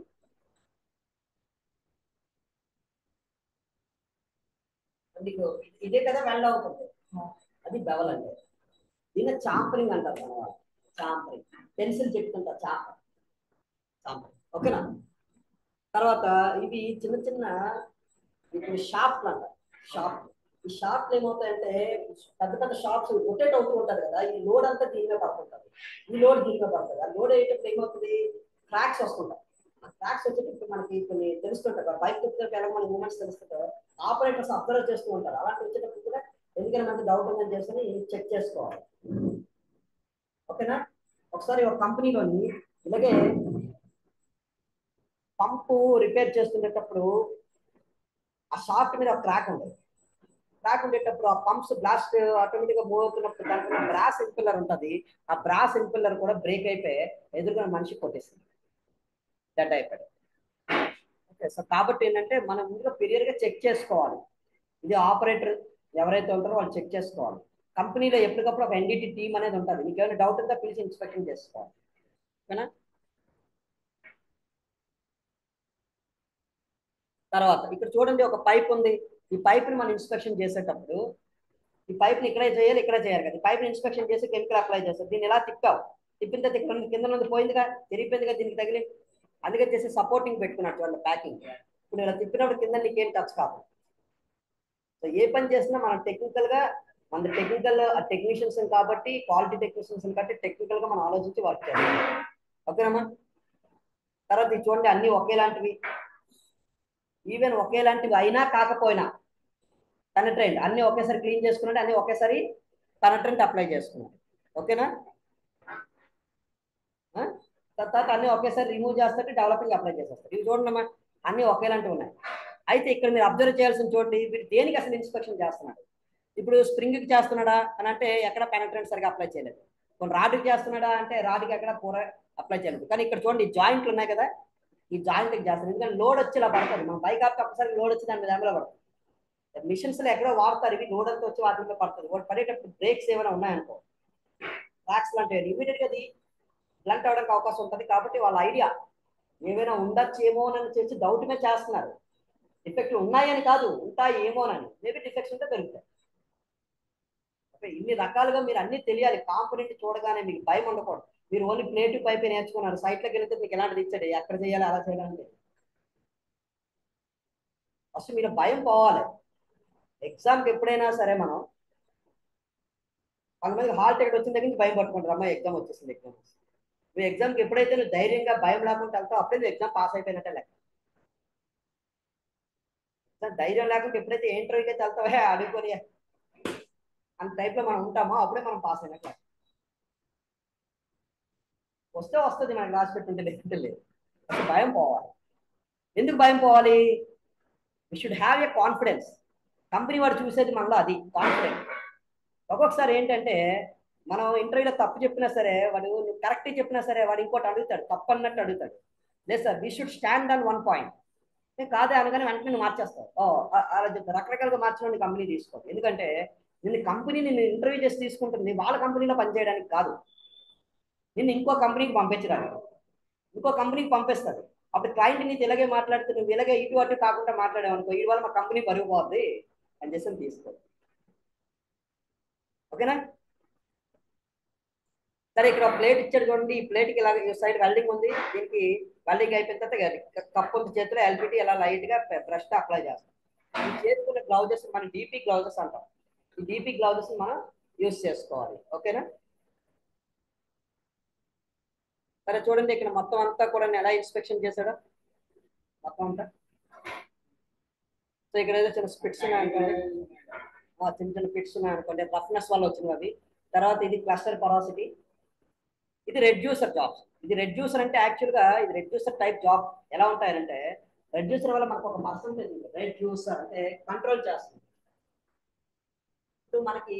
నీకు ఇదే కదా వెల్డ్ అవుతుంది అది బెవల్ అంటే దీన్ని చాంపరింగ్ అంటారు మన వాళ్ళు చాంపరింగ్ పెన్సిల్ చెప్తుంటారు చాంపర్ సాంబార్ ఓకేనా తర్వాత ఇవి చిన్న చిన్న ఇప్పుడు షాప్లు అంట షాప్ ఈ షాప్లు ఏమవుతాయంటే పెద్ద పెద్ద షాప్స్ రొటేట్ అవుతూ ఉంటారు కదా ఈ లోడ్ అంతా దీని మీద పడుతుంటుంది ఈ లోడ్ దీని మీద పడుతుంది ఆ లోడ్ అయ్యేటప్పుడు ఏమవుతుంది క్రాక్స్ వస్తుంటాయి ఆ క్రాక్స్ వచ్చేటప్పుడు మనకి కొన్ని తెలుస్తుంటాయి బైక్ తిప్పుతుంటే ఎలా మన మూమెంట్స్ తెలుస్తుంటాయి ఆపరేటర్స్ అబ్జర్వ్ చేస్తూ ఉంటారు అలాంటి వచ్చేటప్పుడు కూడా ఎందుకని మనకి డౌట్ ఉందని చేసి చెక్ చేసుకోవాలి ఓకేనా ఒకసారి ఒక కంపెనీలోని ఇలాగే పంపు రిపేర్ చేస్తుండేటప్పుడు ఆ షాఫ్ట్ మీద ఒక క్రాక్ ఉండేది క్రాక్ ఉండేటప్పుడు ఆ పంప్స్ బ్లాస్ట్ ఆటోమేటిక్ గా మూవ్ అవుతున్నప్పుడు దాంట్లో బ్రాస్ ఇంపిల్లర్ ఉంటుంది ఆ బ్రాస్ ఇంపిల్లర్ కూడా బ్రేక్ అయిపోయి ఎదురుగా మనిషి కొట్టేసింది డెడ్ అయిపోయాడు ఓకే సో కాబట్టి ఏంటంటే మనం ముందుగా పీరియడ్ గా చెక్ చేసుకోవాలి ఇది ఆపరేటర్ ఎవరైతే ఉంటారో వాళ్ళు చెక్ చేసుకోవాలి కంపెనీలో ఎప్పటికప్పుడు ఒక ఎన్డిటి టీమ్ అనేది ఉంటుంది మీకు ఏమైనా డౌట్ ఉందా పిలిచి ఇన్స్పెక్షన్ చేసుకోవాలి ఓకేనా తర్వాత ఇక్కడ చూడండి ఒక పైప్ ఉంది ఈ పైప్ ని మనం ఇన్స్పెక్షన్ చేసేటప్పుడు ఈ పైప్ ని ఇక్కడే చేయాలి ఇక్కడే చేయాలి కదా ఈ పైప్ ని ఇన్స్పెక్షన్ చేసి కెమికల్ అప్లై చేస్తారు దీన్ని ఎలా తిప్పావు తిప్పిన తర్వాత ఇక్కడ నుండి కింద నుండి పోయిందిగా తిరిగిపోయిందిగా దీనికి తగిలి అందుకే చేసి సపోర్టింగ్ పెట్టుకున్నట్టు వాళ్ళ ప్యాకింగ్ ఇప్పుడు ఇలా తిప్పినప్పుడు కింద నీకేం టచ్ కాదు సో ఏ పని చేసినా మనం టెక్నికల్ గా మన టెక్నికల్ టెక్నీషియన్స్ కాబట్టి క్వాలిటీ టెక్నీషియన్స్ కాబట్టి టెక్నికల్ గా మనం ఆలోచించి వర్క్ చేయాలి ఓకేనమ్మా తర్వాత ఇది చూడండి అన్ని ఒకేలాంటివి ఈవెన్ ఒకేలాంటివి అయినా కాకపోయినా కనట్రెంట్ అన్ని ఒకేసారి క్లీన్ చేసుకున్నట్టు అన్ని ఒకేసారి కనట్రెంట్ అప్లై చేసుకున్నాం ఓకేనా ఆ? తర్వాత అన్ని ఒకేసారి రిమూవ్ చేస్తే డెవలపింగ్ అప్లై చేసేస్తారు ఇవి చూడండి అమ్మా అన్ని ఒకేలాంటివి ఉన్నాయి అయితే ఇక్కడ మీరు అబ్జర్వ్ చేయాల్సిన చూడండి వీడు దేనికి అసలు ఇన్స్పెక్షన్ చేస్తున్నాడు ఇప్పుడు స్ప్రింగ్కి చేస్తున్నాడా అని అంటే ఎక్కడ పెనట్రెంట్ సరిగా అప్లై చేయలేదు కొన్ని రాడ్కి చేస్తున్నాడా అంటే రాడ్కి ఎక్కడ పూర అప్లై చేయలేదు కానీ ఇక్కడ చూడండి ఈ జాయింట్లు ఉన్నాయి కదా ఈ జాయింట్కి చేస్తారు ఎందుకంటే లోడ్ వచ్చి ఇలా పడుతుంది మన బైక్ ఆపి ఒక్కసారి లోడ్ వచ్చి దాని మీద ఎంబలో పడుతుంది మిషన్స్ లో ఎక్కడో వాడతారు ఇవి లోడ్ అంతా వచ్చి వాటి మీద పడుతుంది వాటి పడేటప్పుడు బ్రేక్స్ ఏమైనా ఉన్నాయనుకో ట్రాక్స్ లాంటివి ఇమీడియట్ గా అది బ్లంట్ అవడానికి అవకాశం ఉంటుంది కాబట్టి వాళ్ళ ఐడియా ఏమైనా ఉండొచ్చేమో అని చేసి డౌట్ మీద చేస్తున్నారు డిఫెక్ట్లు ఉన్నాయని కాదు ఉంటాయి ఏమోనని మేబీ డిఫెక్ట్స్ ఉంటే దొరుకుతాయి ఓకే ఇన్ని రకాలుగా మీరు అన్ని తెలియాలి కాంపొనెంట్ చూడగానే మీకు భయం ఉండకూడదు మీరు ఓన్లీ ప్లేట్ పైప్ నేర్చుకున్నారు సైట్లోకి వెళ్తే మీకు ఎలాంటిది ఇచ్చాడు ఎక్కడ చేయాలి అలా చేయాలంటే ఫస్ట్ మీరు భయం పోవాలి ఎగ్జామ్కి ఎప్పుడైనా సరే మనం కొంతమందికి హాల్ టికెట్ వచ్చిన దగ్గర నుంచి భయం పట్టుకుంటారు అమ్మాయి ఎగ్జామ్ వచ్చేసింది ఎగ్జామ్ నువ్వు ఎగ్జామ్కి ఎప్పుడైతే నువ్వు ధైర్యంగా భయం లేకుండా వెళ్తావు అప్పుడే నువ్వు ఎగ్జామ్ పాస్ అయిపోయినట్టే లెక్క ఎగ్జామ్ ధైర్యం లేకుండా ఎప్పుడైతే ఏ ఇంటర్వ్యూకి అయితే వెళ్తావే అడుగుకొని అంత టైప్లో మనం ఉంటామో అప్పుడే మనం పాస్ అయినట్లే వస్తే వస్తుంది మనకి రాసి పెట్టుంటే లేకుంటే లేదు అసలు భయం పోవాలి ఎందుకు భయం పోవాలి we should have a confidence company వాడు చూసేది మనలో అది కాన్ఫిడెన్స్ ఒక్కొక్కసారి ఏంటంటే మనం ఇంటర్వ్యూలో తప్పు చెప్పినా సరే వాడు కరెక్ట్ చెప్పినా సరే వాడు ఇంకోటి అడుగుతాడు తప్పు అన్నట్టు అడుగుతాడు లేదు sir we should stand on one point కాదే అనగానే వెంటనే నువ్వు మార్చేస్తావు ఓ అ- అలా చెప్తా రకరకాలుగా మార్చిన కంపెనీ తీసుకో ఎందుకంటే నిన్ను కంపెనీ నిన్ను ఇంటర్వ్యూ చేసి తీసుకుంటుంది వాళ్ళ కంపెనీలో పనిచేయడానికి కాదు నిన్ను ఇంకో కంపెనీకి పంపించడానికి ఇంకో కంపెనీకి పంపిస్తారు అప్పుడు క్లయింట్ నీకు ఇలాగే మాట్లాడితే నువ్వు ఇలాగే ఇటు అటు కాకుండా మాట్లాడావు అనుకో ఈ వల్ల మా కంపెనీ పరుగు పోద్ది అని చేసి తీసుకో ఓకేనా సరే ఇక్కడ ప్లేట్ ఇచ్చాడు చూడండి ఈ ప్లేట్కి ఇలా సైడ్ వెల్డింగ్ ఉంది దీనికి వెల్డింగ్ అయిపోయిన తర్వాత కప్పు ఉంది చేతిలో ఎల్పిటి ఇలా లైట్ గా బ్రష్ అప్లై చేస్తాం ఈ చేసుకునే గ్లౌజెస్ మన డీపీ గ్లౌజెస్ అంటాం ఈ డీపీ గ్లౌజెస్ మనం యూస్ చేసుకోవాలి ఓకేనా సరే చూడండి ఇక్కడ మొత్తం అంతా కూడా నేను ఎలా ఇన్స్పెక్షన్ చేశాడో మొత్తం అంతా సో ఇక్కడ ఏదో చిన్న స్పిట్స్ ఉన్నాయనుకోండి ఆ, చిన్న చిన్న ఫిట్స్ ఉన్నాయనుకోండి రఫ్నెస్ వల్ల వచ్చినవి అవి తర్వాత ఇది క్లస్టర్ పరాసిటీ ఇది రెడ్యూసర్ జాబ్స్ ఇది రెడ్యూసర్ అంటే యాక్చువల్గా ఇది రెడ్యూసర్ టైప్ జాబ్ ఎలా ఉంటాయంటే రెడ్యూసర్ వల్ల మనకు ఒక పర్సంటేజ్ ఉంది రెడ్యూసర్ అంటే కంట్రోల్ చేస్తుంది ఇప్పుడు మనకి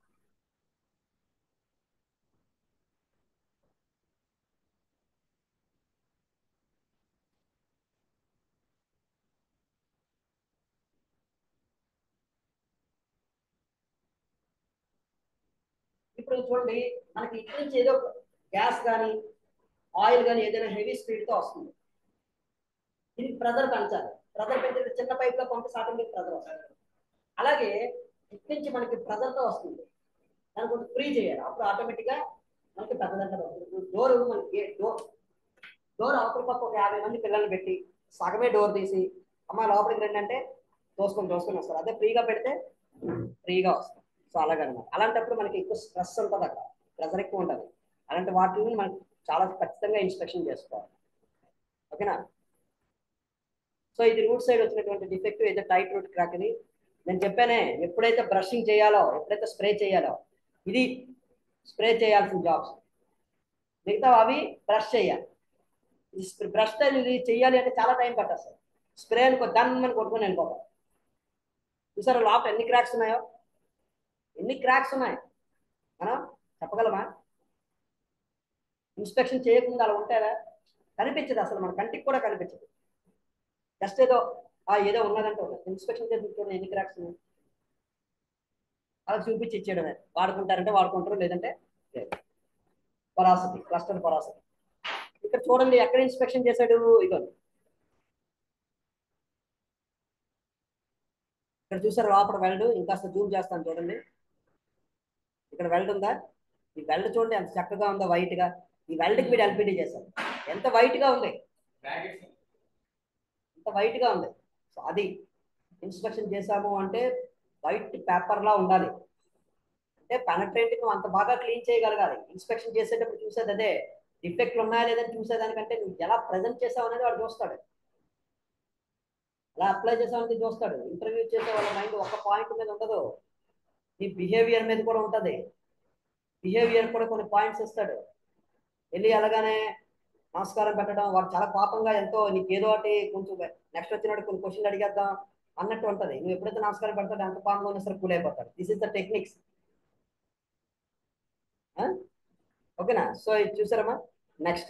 ఇప్పుడు చూడండి మనకి ఇక్కడి నుంచి ఏదో గ్యాస్ కానీ ఆయిల్ కానీ ఏదైనా హెవీ స్పీడ్ తో వస్తుంది దీనికి ప్రెజర్ పెంచాలి ప్రెజర్ పెంచితే చిన్న పైప్ లో పంపి ఆటోమేటిక్ ప్రెజర్ వస్తుంది అలాగే ఇక్కడి నుంచి మనకి ప్రెజర్ తో వస్తుంది దాన్ని కొంచెం ఫ్రీ చేయాలి అప్పుడు ఆటోమేటిక్ గా మనకి పెద్ద దగ్గర డోర్ మనకి డోర్ డోర్ అవతల పక్క ఒక యాభై మంది పిల్లల్ని పెట్టి సగమే డోర్ తీసి అమ్మ లోపలికి రండి అంటే తోసుకొని తోసుకొని వస్తారు అదే ఫ్రీగా పెడితే ఫ్రీగా వస్తారు సో అలాగనమాట అలాంటప్పుడు మనకి ఎక్కువ స్ట్రెస్ ఉంటుంది అక్కడ ప్రెజర్ ఎక్కువ ఉంటుంది అలాంటి వాటిని మనం చాలా ఖచ్చితంగా ఇన్స్పెక్షన్ చేసుకోవాలి ఓకేనా సో ఇది రూట్ సైడ్ వచ్చినటువంటి డిఫెక్ట్ ఏదో టైట్ రూట్ క్రాక్ ఇది నేను చెప్పానే ఎప్పుడైతే బ్రషింగ్ చేయాలో ఎప్పుడైతే స్ప్రే చేయాలో ఇది స్ప్రే చేయాల్సిన జాబ్స్ మిగతా అవి బ్రష్ చేయాలి బ్రష్ ఇది చేయాలి అంటే చాలా టైం పట్టేస్తుంది స్ప్రే అనుకో దాన్ని మనం కొట్టుకొని వెళ్ళిపోతాం చూసారా లోపల ఎన్ని క్రాక్స్ ఉన్నాయో ఎన్ని క్రాక్స్ ఉన్నాయి మనం చెప్పగలమా ఇన్స్పెక్షన్ చేయకుండా అలా ఉంటారా కనిపించదు అసలు మన కంటికి కూడా కనిపించదు జస్ట్ ఏదో ఆ ఏదో ఉన్నదంటే ఇన్స్పెక్షన్ చేసి చూడండి ఎన్ని క్రాక్స్ ఉన్నాయి అలా చూపించి ఇచ్చేయడమే వాడుకుంటారంటే వాడుకుంటారు లేదంటే లేదు పరాసతి క్లస్టర్ పరాసతి ఇక్కడ చూడండి ఎక్కడ ఇన్స్పెక్షన్ చేశాడు ఇదో ఇక్కడ చూసారు లోపల వెల్డ్ ఇంకాస్త జూమ్ చేస్తాను చూడండి ఇక్కడ వెల్డ్ ఉందా ఈ వెల్డ్ చూడండి ఎంత చక్కగా ఉందో వైట్ గా ఈ వెల్డ్కి మీరు ఎల్పిడి చేశారు ఎంత వైట్ గా ఉంది బ్రాకెట్స్ ఎంత వైట్ గా ఉంది సో అది ఇన్స్పెక్షన్ చేశాము అంటే వైట్ పేపర్ లా ఉండాలి అంటే పెనట్రేట్ నువ్వు అంత బాగా క్లీన్ చేయగలగాలి ఇన్స్పెక్షన్ చేసేటప్పుడు చూసేది అదే డిఫెక్ట్లు ఉన్నాయా లేదని చూసేదానికంటే నువ్వు ఎలా ప్రజెంట్ చేసావు అనేది వాడు చూస్తాడు ఎలా అప్లై చేసావు అనేది చూస్తాడు ఇంటర్వ్యూ చేసే వాళ్ళ మైండ్ ఒక పాయింట్ మీద ఉండదు నీ బిహేవియర్ మీద కూడా ఉంటుంది బిహేవియర్ కూడా కొన్ని పాయింట్స్ ఇస్తాడు వెళ్ళి అలాగానే నమస్కారం పెట్టడం వాడు చాలా కోపంగా ఎంతో నీకు ఏదో ఒకటి కొంచెం నెక్స్ట్ వచ్చినట్టు కొన్ని క్వశ్చన్లు అడిగేద్దాం అన్నట్టు ఉంటుంది నువ్వు ఎప్పుడైతే నమస్కారం పెడతాడో ఎంత పాంగా ఉన్నా సరే కూల్ అయిపోతాడు దిస్ ఇస్ ద టెక్నిక్స్ ఓకేనా సో ఇది చూసారమ్మా నెక్స్ట్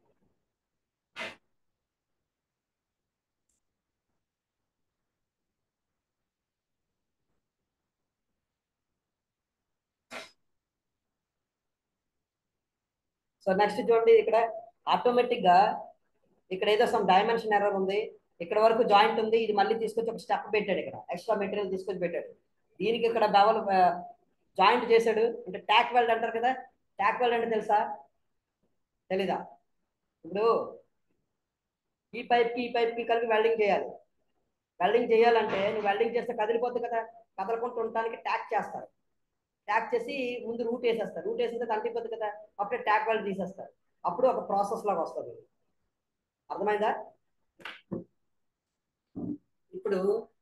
సో నెక్స్ట్ చూడండి ఇక్కడ ఆటోమేటిక్ గా ఇక్కడ ఏదో సమ్ డైమెన్షన్ ఎర్రర్ ఉంది ఇక్కడ వరకు జాయింట్ ఉంది ఇది మళ్ళీ తీసుకొచ్చి ఒక స్టెప్ పెట్టాడు ఇక్కడ ఎక్స్ట్రా మెటీరియల్ తీసుకొచ్చి పెట్టాడు దీనికి ఇక్కడ డబల్ జాయింట్ చేశాడు అంటే ట్యాక్ వెల్డ్ అంటారు కదా ట్యాక్ వెల్డ్ అంటే తెలుసా తెలీదా ఇప్పుడు ఈ పైప్ కి ఈ పైప్ కి కలిపి వెల్డింగ్ చేయాలి వెల్డింగ్ చేయాలంటే నువ్వు వెల్డింగ్ చేస్తే కదిలిపోతుంది కదా కదలకుండా ఉండటానికి ట్యాక్ చేస్తారు ట్యాక్ చేసి ముందు రూట్ వేసేస్తారు రూట్ వేసిన తర్వాత అంటిపోతుంది కదా అప్పుడే ట్యాక్ వెల్డ్ తీసేస్తారు అప్పుడు ఒక ప్రాసెస్ లాగా వస్తుంది అర్థమైందా ఇప్పుడు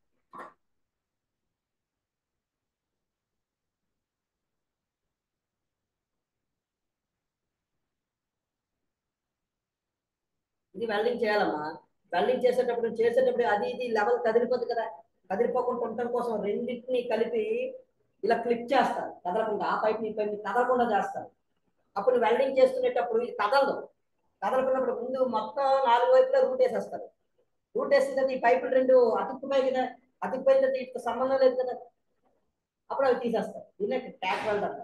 ఇది వెల్డింగ్ చేయాలమ్మా వెల్డింగ్ చేసేటప్పుడు చేసేటప్పుడు అది ఇది లెవెల్ కదిలిపోతుంది కదా కదిలిపోకుండా ఉండటం కోసం రెండింటిని కలిపి ఇలా క్లిప్ చేస్తారు కదలకుండా ఆ పైప్ ఈ పైప్ కదలకుండా చేస్తారు అప్పుడు వెల్డింగ్ చేసుకునేటప్పుడు ఇది కదలదు కదలకున్నప్పుడు ముందు మొత్తం నాలుగు వైపులా రూట్ వేసేస్తారు రూట్ వేసిన తర్వాత ఈ పైపులు రెండు అతుక్కుపోయి కదా అతుక్కుపోయిన తర్వాత వీటికి సంబంధం లేదు కదా అప్పుడు అవి తీసేస్తారు దీన్నే ట్యాక్ వెల్డ్ అంటారు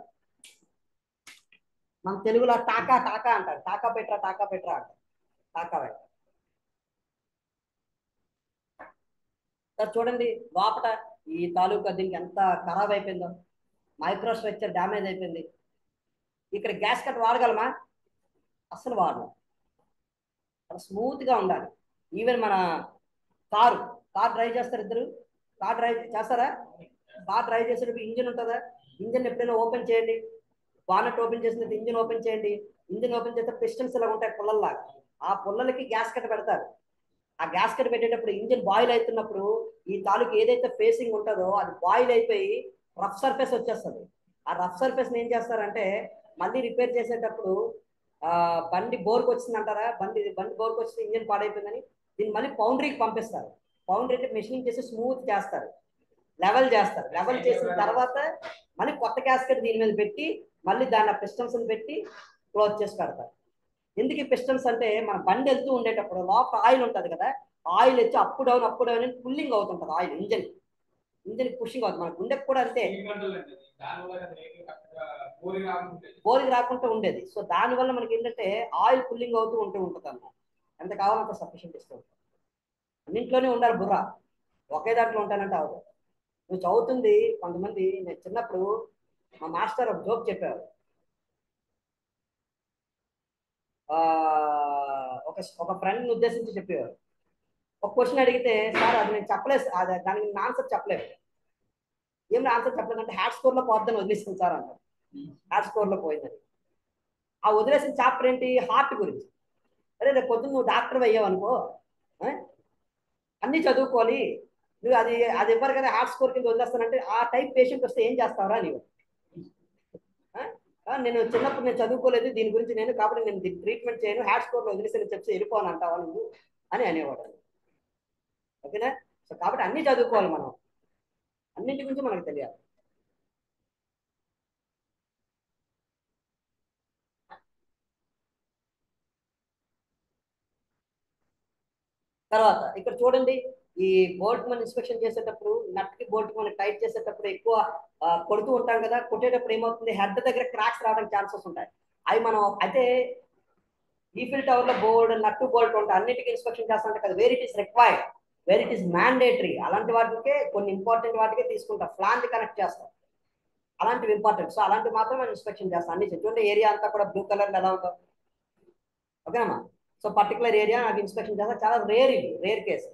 మన తెలుగులో టాకా టాకా అంటారు టాకా పెట్రా టాకా పెట్రా అంటారు టాకా వెల్డ్ సార్ చూడండి లోపట ఈ తాలూకా దీనికి ఎంత ఖరాబ్ అయిపోయిందో మైక్రో స్ట్రక్చర్ డ్యామేజ్ అయిపోయింది ఇక్కడ గ్యాస్ కట్ వాడగలమా అస్సలు వాడలేం చాలా స్మూత్ గా ఉండాలి ఈవెన్ మన కారు కార్ డ్రైవ్ చేస్తారు ఇద్దరు కార్ డ్రైవ్ చేస్తారా కార్ డ్రైవ్ చేసేటప్పుడు ఇంజిన్ ఉంటుందా ఇంజిన్ ఎప్పుడైనా ఓపెన్ చేయండి బానెట్ ఓపెన్ చేసిన ఇంజిన్ ఓపెన్ చేయండి ఇంజిన్ ఓపెన్ చేస్తే పిస్టన్స్ ఇలా ఉంటాయి పుల్లల్లాగా ఆ పుల్లలకి గ్యాస్ కట్ పెడతారు ఆ గ్యాస్ కట్ పెట్టేటప్పుడు ఇంజిన్ బాయిల్ అవుతున్నప్పుడు ఈ తాలూకు ఏదైతే ఫేసింగ్ ఉంటుందో అది బాయిల్ అయిపోయి రఫ్ సర్ఫేస్ వచ్చేస్తుంది ఆ రఫ్ సర్ఫేస్ ఏం చేస్తారంటే మళ్ళీ రిపేర్ చేసేటప్పుడు ఆ బండి బోర్కి వచ్చింది అంటారా బండి బండి బోర్కి వచ్చింది ఇంజిన్ పాడైపోయిందని దీన్ని మళ్ళీ పౌండరీకి పంపిస్తారు పౌండరీకి మెషినింగ్ చేసి స్మూత్ చేస్తారు లెవెల్ చేస్తారు లెవెల్ చేసిన తర్వాత మళ్ళీ కొత్త క్యాస్కెట్ దీని మీద పెట్టి మళ్ళీ దాని పిస్టన్స్ పెట్టి క్లోజ్ చేసి పెడతారు ఎందుకు ఈ పిస్టన్స్ అంటే మన బండి వెళ్తూ ఉండేటప్పుడు లోపల ఆయిల్ ఉంటుంది కదా ఆయిల్ వచ్చి అప్ డౌన్ అప్ డౌన్ అని పుల్లింగ్ అవుతుంటుంది ఆయిల్ ఇంజన్ ఇంజన్ పుషింగ్ అవుతుంది మన గుండెకి కూడా అంతే దానివల్ల కదా రేట్లు కరెక్ట్గా బోరింగ్ రాకుంటుంది బోరింగ్ రాకుండా ఉండేది సో దానివల్ల మనకి ఏంటంటే ఆయిల్ పుల్లింగ్ అవుతూ ఉంటూ ఉంటుంది అన్నమాట ఎంత కావాలంత సఫిషియెంట్ ఇస్తూ ఉంటాం అన్నింట్లోనే ఉండాలి బుర్ర ఒకే దాంట్లో ఉంటానంటే అవదు నువ్వు చదువుతుంది కొంతమంది నేను చిన్నప్పుడు మా మాస్టర్ ఒక జోక్ చెప్పారు ఆ, ఒక ఒక ఒక ఫ్రెండ్ని ఉద్దేశించి చెప్పేవారు ఒక క్వశ్చన్ అడిగితే సార్ అది నేను చెప్పలేదు సార్, అది దానికి నేను ఆన్సర్ చెప్పలేదు ఏం ఆన్సర్ చెప్పలేదు అంటే హ్యాట్ స్కోర్లో పోద్దని వదిలేసింది సార్ అంటారు హ్యాట్ స్కోర్లో పోయిందని ఆ వదిలేసిన చాప్టర్ ఏంటి హార్ట్ గురించి అరే రేపు పొద్దున్న నువ్వు డాక్టర్ అయ్యావు అనుకో ఆ? అన్నీ చదువుకోవాలి నువ్వు అది అది ఇవ్వరు కదా హార్ట్ స్కోర్ కింద వదిలేస్తానంటే ఆ టైప్ పేషెంట్ వస్తే ఏం చేస్తావరా నీవు ఆ? ఆ, నేను చిన్నప్పుడు నేను చదువుకోలేదు దీని గురించి నేను కాబట్టి నేను ట్రీట్మెంట్ చేయను హ్యాట్ స్కోర్లో వదిలేసి నేను చెప్పి వెళ్ళిపోను అంటావా నువ్వు అని అనేవాడు ఓకేనా సో కాబట్టి అన్నీ చదువుకోవాలి మనం అన్నింటి గురించి మనకు తెలియాలి తర్వాత ఇక్కడ చూడండి ఈ బోల్ట్ మనం ఇన్స్పెక్షన్ చేసేటప్పుడు నట్ కి బోల్ట్ మనం టైట్ చేసేటప్పుడు ఎక్కువ ఆ, కొడుతూ ఉంటాం కదా కొట్టేటప్పుడు ఏమవుతుంది హెడ్ దగ్గర క్రాక్స్ రావడానికి ఛాన్సెస్ ఉంటాయి అవి మనం అయితే ఈఫిల్ టవర్ లో బోల్డ్ నట్టు బోల్ట్ ఉంటాయి అన్నిటికీ ఇన్స్పెక్షన్ చేస్తాం కదా where it is required where it is mandatory అలాంటి వాటికే కొన్ని ఇంపార్టెంట్ వాటికే తీసుకుంటాం ఫ్లాన్ కనెక్ట్ చేస్తాం అలాంటివి ఇంపార్టెంట్ సో అలాంటివి మాత్రం మనం ఇన్స్పెక్షన్ చేస్తాం అన్ని చూడండి ఏరియా అంతా కూడా బ్లూ కలర్ ఎలా ఉందో ఓకేనమ్మా సో పర్టికులర్ ఏరియా నాకు ఇన్స్పెక్షన్ చేస్తా చాలా రేర్ ఇది రేర్ కేసు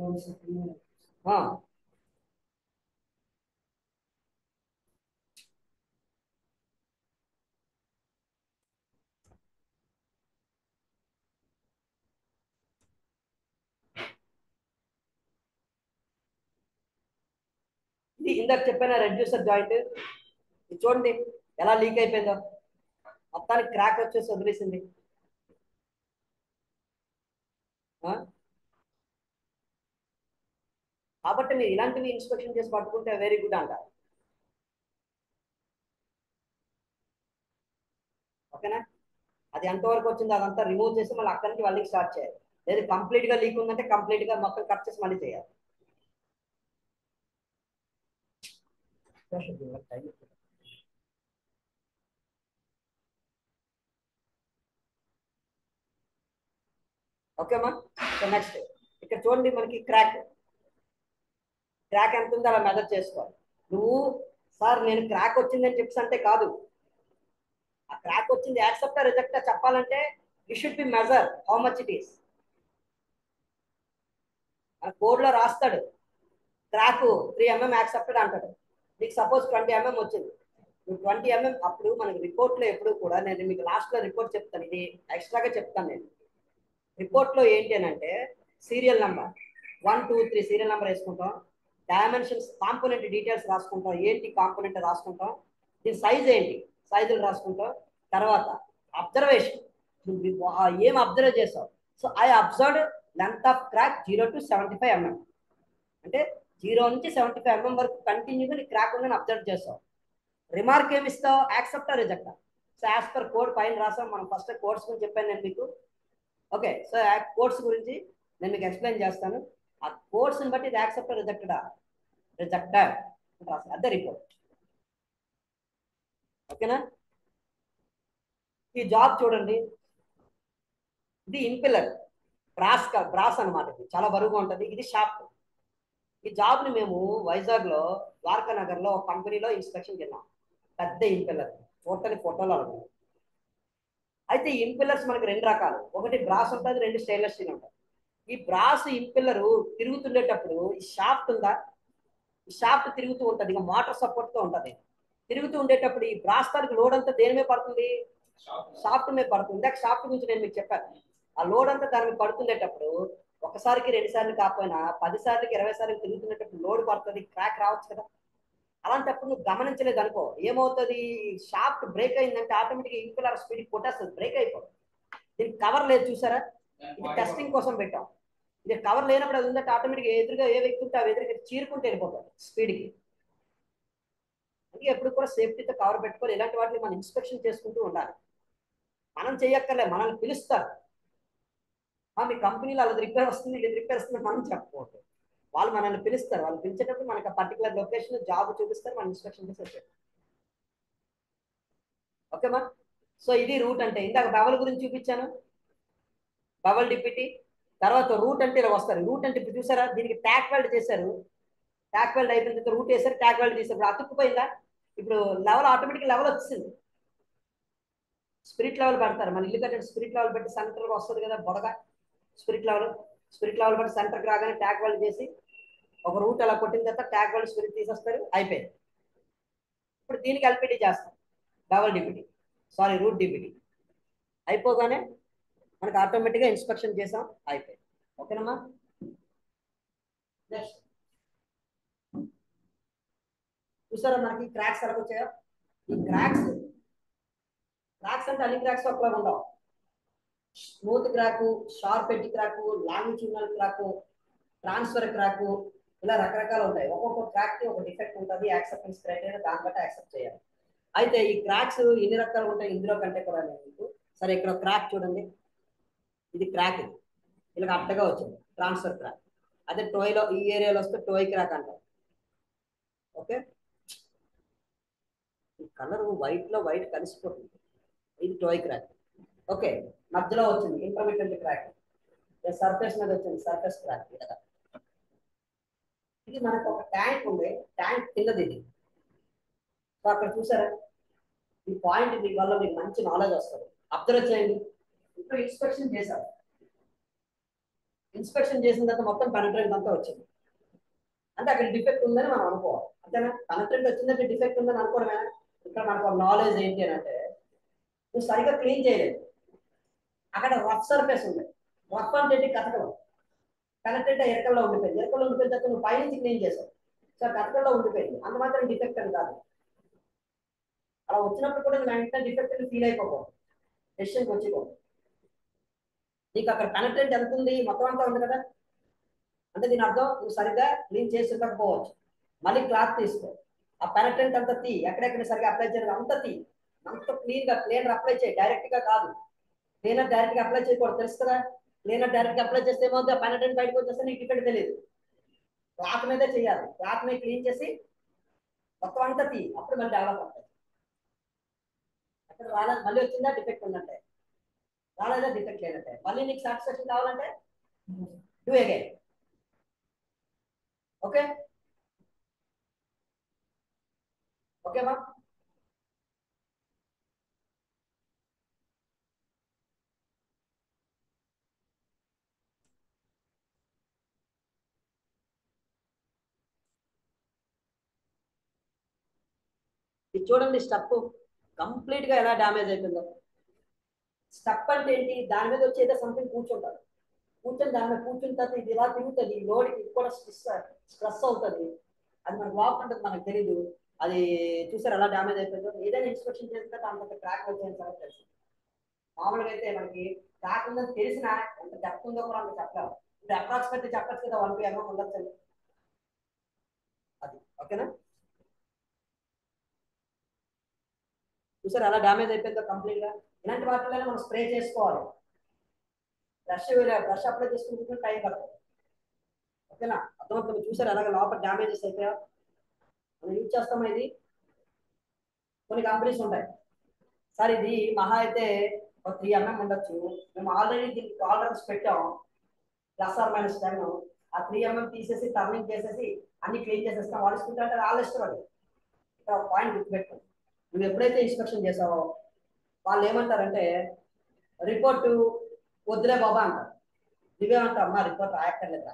ఇది ఇందాక చెప్పిన రెడ్యూసర్ జాయింట్ ఇది చూడండి ఎలా లీక్ అయిపోయిందో మొత్తానికి క్రాక్ వచ్చేసి వదిలేసింది ఆ? కాబట్టి మీరు ఇలాంటివి ఇన్స్పెక్షన్ చేసి పట్టుకుంటే వెరీ గుడ్ అంట ఓకేనా అది ఎంతవరకు వచ్చిందో అదంతా రిమూవ్ చేసి మళ్ళీ అక్కడి నుంచి మళ్ళీ స్టార్ట్ చేయాలి లేదు కంప్లీట్ గా లీక్ ఉందంటే కంప్లీట్ గా మొత్తం కట్ చేసి మళ్ళీ చేయాలి ఓకేమా సో నెక్స్ట్ ఇక్కడ చూడండి మనకి క్రాక్ క్రాక్ ఎంత ఉందో అలా మెజర్ చేసుకోవాలి నువ్వు సార్ నేను క్రాక్ వచ్చిందని చెప్పి అంటే కాదు ఆ క్రాక్ వచ్చింది యాక్సెప్టా రిజెక్టా చెప్పాలంటే you should be measure how much it is ఆ కోడ్ లో రాస్తాడు క్రాక్ త్రీ ఎంఎం యాక్సెప్టెడ్ అంటాడు నీకు సపోజ్ ట్వంటీ ఎంఎం వచ్చింది నువ్వు ట్వంటీ ఎంఎం అప్పుడు మనకి రిపోర్ట్ లో ఎప్పుడు కూడా నేను మీకు లాస్ట్ లో రిపోర్ట్ చెప్తాను ఇది ఎక్స్ట్రాగా చెప్తాను నేను రిపోర్ట్ లో ఏంటి అని అంటే serial number one two three serial number వేసుకుంటాం డైమెన్షన్స్ కాంపోనెంట్ డీటెయిల్స్ రాసుకుంటాం ఏంటి కాంపోనెంట్ రాసుకుంటాం దీని సైజ్ ఏంటి సైజులు రాసుకుంటాం తర్వాత అబ్జర్వేషన్ ఏం అబ్జర్వ్ చేసావు so I observe length of crack zero to seventy five mm అంటే జీరో నుంచి సెవెంటీ ఫైవ్ ఎంఎం వరకు కంటిన్యూగా నీ క్రాక్ ఉందని అబ్జర్వ్ చేస్తావు రిమార్క్ ఏమి ఇస్తావు యాక్సెప్టా రిజెక్టా సో యాజ్ పర్ కోడ్ పైన రాసాం మనం ఫస్ట్ కోడ్స్ గురించి చెప్పాను నేను మీకు ఓకే సో కోడ్స్ గురించి నేను మీకు ఎక్స్ప్లెయిన్ చేస్తాను ఆ కోడ్స్ని బట్టి ఇది యాక్సెప్ట్ రిజెక్టెడా రిజెక్టెడ్ రాసి అదే రిపోర్ట్ ఓకేనా ఈ జాబ్ చూడండి ఇది ఇంపిల్లర్ బ్రాస్ బ్రాస్ అనమాట ఇది చాలా బరువుగా ఉంటుంది ఇది షాప్ ఈ జాబ్ ని మేము వైజాగ్ లో ద్వారకా నగర్ లో ఒక కంపెనీలో ఇన్స్పెక్షన్ వెళ్ళాం పెద్ద ఇంపిల్లర్ టోటల్ ఫోటోలు అలాగే అయితే ఈ ఇంపిల్లర్స్ మనకి రెండు రకాలు ఒకటి బ్రాస్ ఉంటుంది రెండు స్టెయిన్లెస్ స్టీల్ ఉంటుంది ఈ బ్రాస్ ఇంపిల్లర్ తిరుగుతుండేటప్పుడు ఈ షాఫ్ట్ ఉందా ఈ షాఫ్ట్ తిరుగుతూ ఉంటుంది ఇక మోటార్ సపోర్ట్ తో ఉంటుంది తిరుగుతూ ఉండేటప్పుడు ఈ బ్రాస్ తానికి లోడ్ అంతా దేని మీద పడుతుంది షాఫ్ట్ మీద పడుతుంది ఇందాక షాఫ్ట్ గురించి నేను మీకు చెప్పాను ఆ లోడ్ అంతా దాని మీద పడుతుండేటప్పుడు ఒకసారికి రెండు సార్లు కాకపోయినా పది సార్లకి ఇరవై సార్లు తిరుగుతున్నప్పుడు లోడ్ పడుతుంది క్రాక్ రావచ్చు కదా అలాంటప్పుడు నువ్వు గమనించలేదు అనుకో ఏమవుతుంది షాఫ్ట్ బ్రేక్ అయిందంటే ఆటోమేటిక్ ఇంకులర్ స్పీడ్ కొట్టేస్తుంది బ్రేక్ అయిపోతుంది దీనికి కవర్ లేదు చూసారా ఇది టెస్టింగ్ కోసం పెట్టాం ఇది కవర్ లేనప్పుడు అది ఉందంటే ఆటోమేటిక్ ఎదురుగా ఏ వ్యక్తి ఉంటే ఆ ఎదురుగా చీరుకుంటే వెళ్ళిపోతుంది స్పీడ్కి అందుకే ఎప్పుడు కూడా సేఫ్టీతో కవర్ పెట్టుకొని ఇలాంటి వాటిని మనం ఇన్స్పెక్షన్ చేసుకుంటూ ఉండాలి మనం చేయక్కర్లే మనల్ని పిలుస్తారు "ఆ, మీ కంపెనీలో అలా రిపేర్ వస్తుంది ఇది రిపేర్ వస్తుంది మనం చెప్పకూడదు వాళ్ళు మనల్ని పిలుస్తారు వాళ్ళు పిలిచేటప్పుడు మనకి పర్టికులర్ లొకేషన్ జాబ్ చూపిస్తారు మనం ఇన్స్పెక్షన్ చేసి వచ్చారు ఓకేమా సో ఇది రూట్ అంటే ఇందాక బవల్ గురించి చూపించాను బవల్ డిప్యూటీ తర్వాత రూట్ అంటే ఇలా వస్తారు రూట్ అంటే ఇప్పుడు చూసారా దీనికి ట్యాక్ వెల్డ్ చేశారు ట్యాక్ వెల్డ్ అయిపోయిన తర్వాత రూట్ వేసారు ట్యాక్ వెల్డ్ చేశారు ఇప్పుడు అతుక్కుపోయిందా ఇప్పుడు లెవెల్ ఆటోమేటిక్ లెవెల్ వచ్చింది స్పిరిట్ లెవెల్ పెడతారు మన ఇల్లు కట్టే స్పిరిట్ లెవెల్ పెట్టి సెంటర్గా వస్తుంది కదా బొడగ స్పిరిట్ లెవెల్ స్పిరిట్ లెవెల్ బట్టి సెంటర్కి రాగానే ట్యాగ్ వెల్డ్ చేసి ఒక రూట్ అలా కొట్టిన తర్వాత ట్యాగ్ వెల్డ్ స్పిరిట్ తీసేస్తారు అయిపోయింది ఇప్పుడు దీనికి ఎల్పిడి చేస్తాం double DPT sorry root DPT అయిపోగానే మనకి ఆటోమేటిక్గా ఇన్స్పెక్షన్ చేసాం అయిపోయింది ఓకేనమ్మా నెక్స్ట్ చూసారా మనకి క్రాక్స్ ఎలా వచ్చాయో ఈ క్రాక్స్ క్రాక్స్ అంటే అన్ని క్రాక్స్ ఒకలా ఉండవు smooth crack sharp edge crack longitudinal crack transfer crack ఇలా రకరకాలు ఉంటాయి ఒక్కొక్క క్రాక్ కి ఒక డిఫెక్ట్ ఉంటుంది యాక్సెప్టెన్స్ క్రైటీరియా దాన్ని బట్టి యాక్సెప్ట్ చేయాలి అయితే ఈ క్రాక్స్ ఎన్ని రకాలు ఉంటాయి ఇందులో కంటే కూడా నేను మీకు సరే ఇక్కడ క్రాక్ చూడండి ఇది క్రాక్ ఇది ఇలా అట్టగా వచ్చింది ట్రాన్స్ఫర్ క్రాక్ అదే టోయ్లో ఈ ఏరియాలో వస్తే టోయ్ క్రాక్ అంటారు ఓకే ఈ కలర్ వైట్ లో వైట్ కలిసిపోతుంది ఇది టోయ్ క్రాక్ ఓకే మధ్యలో వచ్చింది ఇంటర్మీడియట్ క్రాక్ సర్ఫేస్ మీద వచ్చింది సర్ఫేస్ క్రాక్ ఇలా ఇది మనకు ఒక ట్యాంక్ ఉంది ట్యాంక్ కిందది ఇది సో అక్కడ చూసారా ఈ పాయింట్ దీని వల్ల మీకు మంచి నాలెడ్జ్ వస్తుంది అబ్జర్వ్ చేయండి ఇప్పుడు ఇన్స్పెక్షన్ చేశారు ఇన్స్పెక్షన్ చేసిన తర్వాత మొత్తం పెనట్రెంట్ అంతా వచ్చింది అంటే అక్కడ డిఫెక్ట్ ఉందని మనం అనుకోవాలి అంతేనా పెనట్రెంట్ వచ్చిందంటే డిఫెక్ట్ ఉందని అనుకోవడమే ఇక్కడ మనకు నాలెడ్జ్ ఏంటి అని అంటే నువ్వు సరిగ్గా క్లీన్ చేయలేదు అక్కడ రఫ్ సర్ఫేస్ ఉంది రఫ్ అంటే ఏంటి కథకలం కనెక్టెడ్ ఎరకల్లో ఉండిపోయింది ఎరకల్లో ఉండిపోయిన తర్వాత నువ్వు పైనుంచి క్లీన్ చేసావు సో కథకల్లో ఉండిపోయింది అంత మాత్రం డిఫెక్ట్ అని కాదు అలా వచ్చినప్పుడు కూడా నువ్వు వెంటనే డిఫెక్ట్ ఫీల్ అయిపోకూడదు డెసిషన్కి వచ్చిపోదు నీకు అక్కడ పెనట్రెంట్ ఎంత ఉంది మొత్తం అంతా ఉంది కదా అంటే దీని అర్థం నువ్వు సరిగ్గా క్లీన్ చేసి ఉండకపోవచ్చు మళ్ళీ క్లాత్ తీసుకో ఆ పెనట్రెంట్ అంతా తీ ఎక్కడెక్కడ సరిగ్గా అప్లై చేయడం అంతా తీ అంత క్లీన్ గా క్లీనర్ అప్లై చేయి డైరెక్ట్ గా కాదు క్లీనర్ డైరెక్ట్ గా అప్లై చేయకూడదు తెలుసు కదా క్లీనర్ డైరెక్ట్ గా అప్లై చేస్తే ఏమవుతుంది ఆ పెనట్రెంట్ బయటకు వచ్చేస్తే నీకు టికెట్ తెలియదు క్లాత్ మీదే చేయాలి క్లాత్ మీద క్లీన్ చేసి మొత్తం అంతా తీ అప్పుడు మళ్ళీ డెవలప్ అవుతుంది అక్కడ రాలేదు మళ్ళీ వచ్చిందా డిఫెక్ట్ ఉందంటే రాలేదా డిఫెక్ట్ లేదంటే మళ్ళీ నీకు సాటిస్ఫాక్షన్ కావాలంటే డూ అగైన్ ఓకే ఓకేమా ఇది చూడండి స్టప్ కంప్లీట్ గా ఎలా డ్యామేజ్ అయిపోయిందో స్టప్ అంటే ఏంటి దాని మీద వచ్చి ఏదో సంథింగ్ కూర్చుంటారు కూర్చొని దాని మీద కూర్చున్న తర్వాత ఇది ఇలా తిరుగుతుంది లోడ్ ఇది కూడా స్ట్రెస్ స్ట్రెస్ అవుతుంది అది మనకు వాక్ ఉంటుంది మనకు తెలియదు అది చూసారు ఎలా డ్యామేజ్ అయిపోయిందో ఏదైనా ఇన్స్పెక్షన్ చేసిన తర్వాత అంత క్రాక్ వచ్చేది సార్ తెలుసు మామూలుగా అయితే మనకి క్రాక్ ఉందని తెలిసినా ఎంత డెప్త్ ఉందో కూడా అంత చెప్పలేము ఇప్పుడు అప్రాక్సిమేట్ చెప్పచ్చు కదా వన్ ఎంఎం ఉండొచ్చు అది ఓకేనా చూసారు ఎలా డ్యామేజ్ అయిపోయిందో కంప్లీట్ గా ఇలాంటి వాటిలోనే మనం స్ప్రే చేసుకోవాలి బ్రష్ బ్రష్ అప్లై చేసుకుంటే టైం పడుతుంది ఓకేనా అర్థమవుతుంది చూసారు అలాగే లోపల డ్యామేజెస్ అయిపోయా మనం యూజ్ చేస్తామా ఇది కొన్ని కంపెనీస్ ఉంటాయి సార్ ఇది మహా అయితే ఒక త్రీ ఎంఎం ఉండొచ్చు మేము ఆల్రెడీ దీనికి టాలరెన్స్ పెట్టాం ప్లస్ ఆర్ మైనస్ టెన్ ఆ త్రీ ఎంఎం తీసేసి టర్నింగ్ చేసేసి అన్ని క్లీన్ చేసేస్తాం వాళ్ళు ఇష్టం వాళ్ళు ఇష్టం అది ఇక్కడ ఒక పాయింట్ గుర్తుపెట్టుకోండి నువ్వు ఎప్పుడైతే ఇన్స్పెక్షన్ చేసావో వాళ్ళు ఏమంటారంటే రిపోర్టు వద్దులే బాబా అంటారు నువ్వేమంటావు అమ్మా రిపోర్ట్ రాయక్కర్లేదురా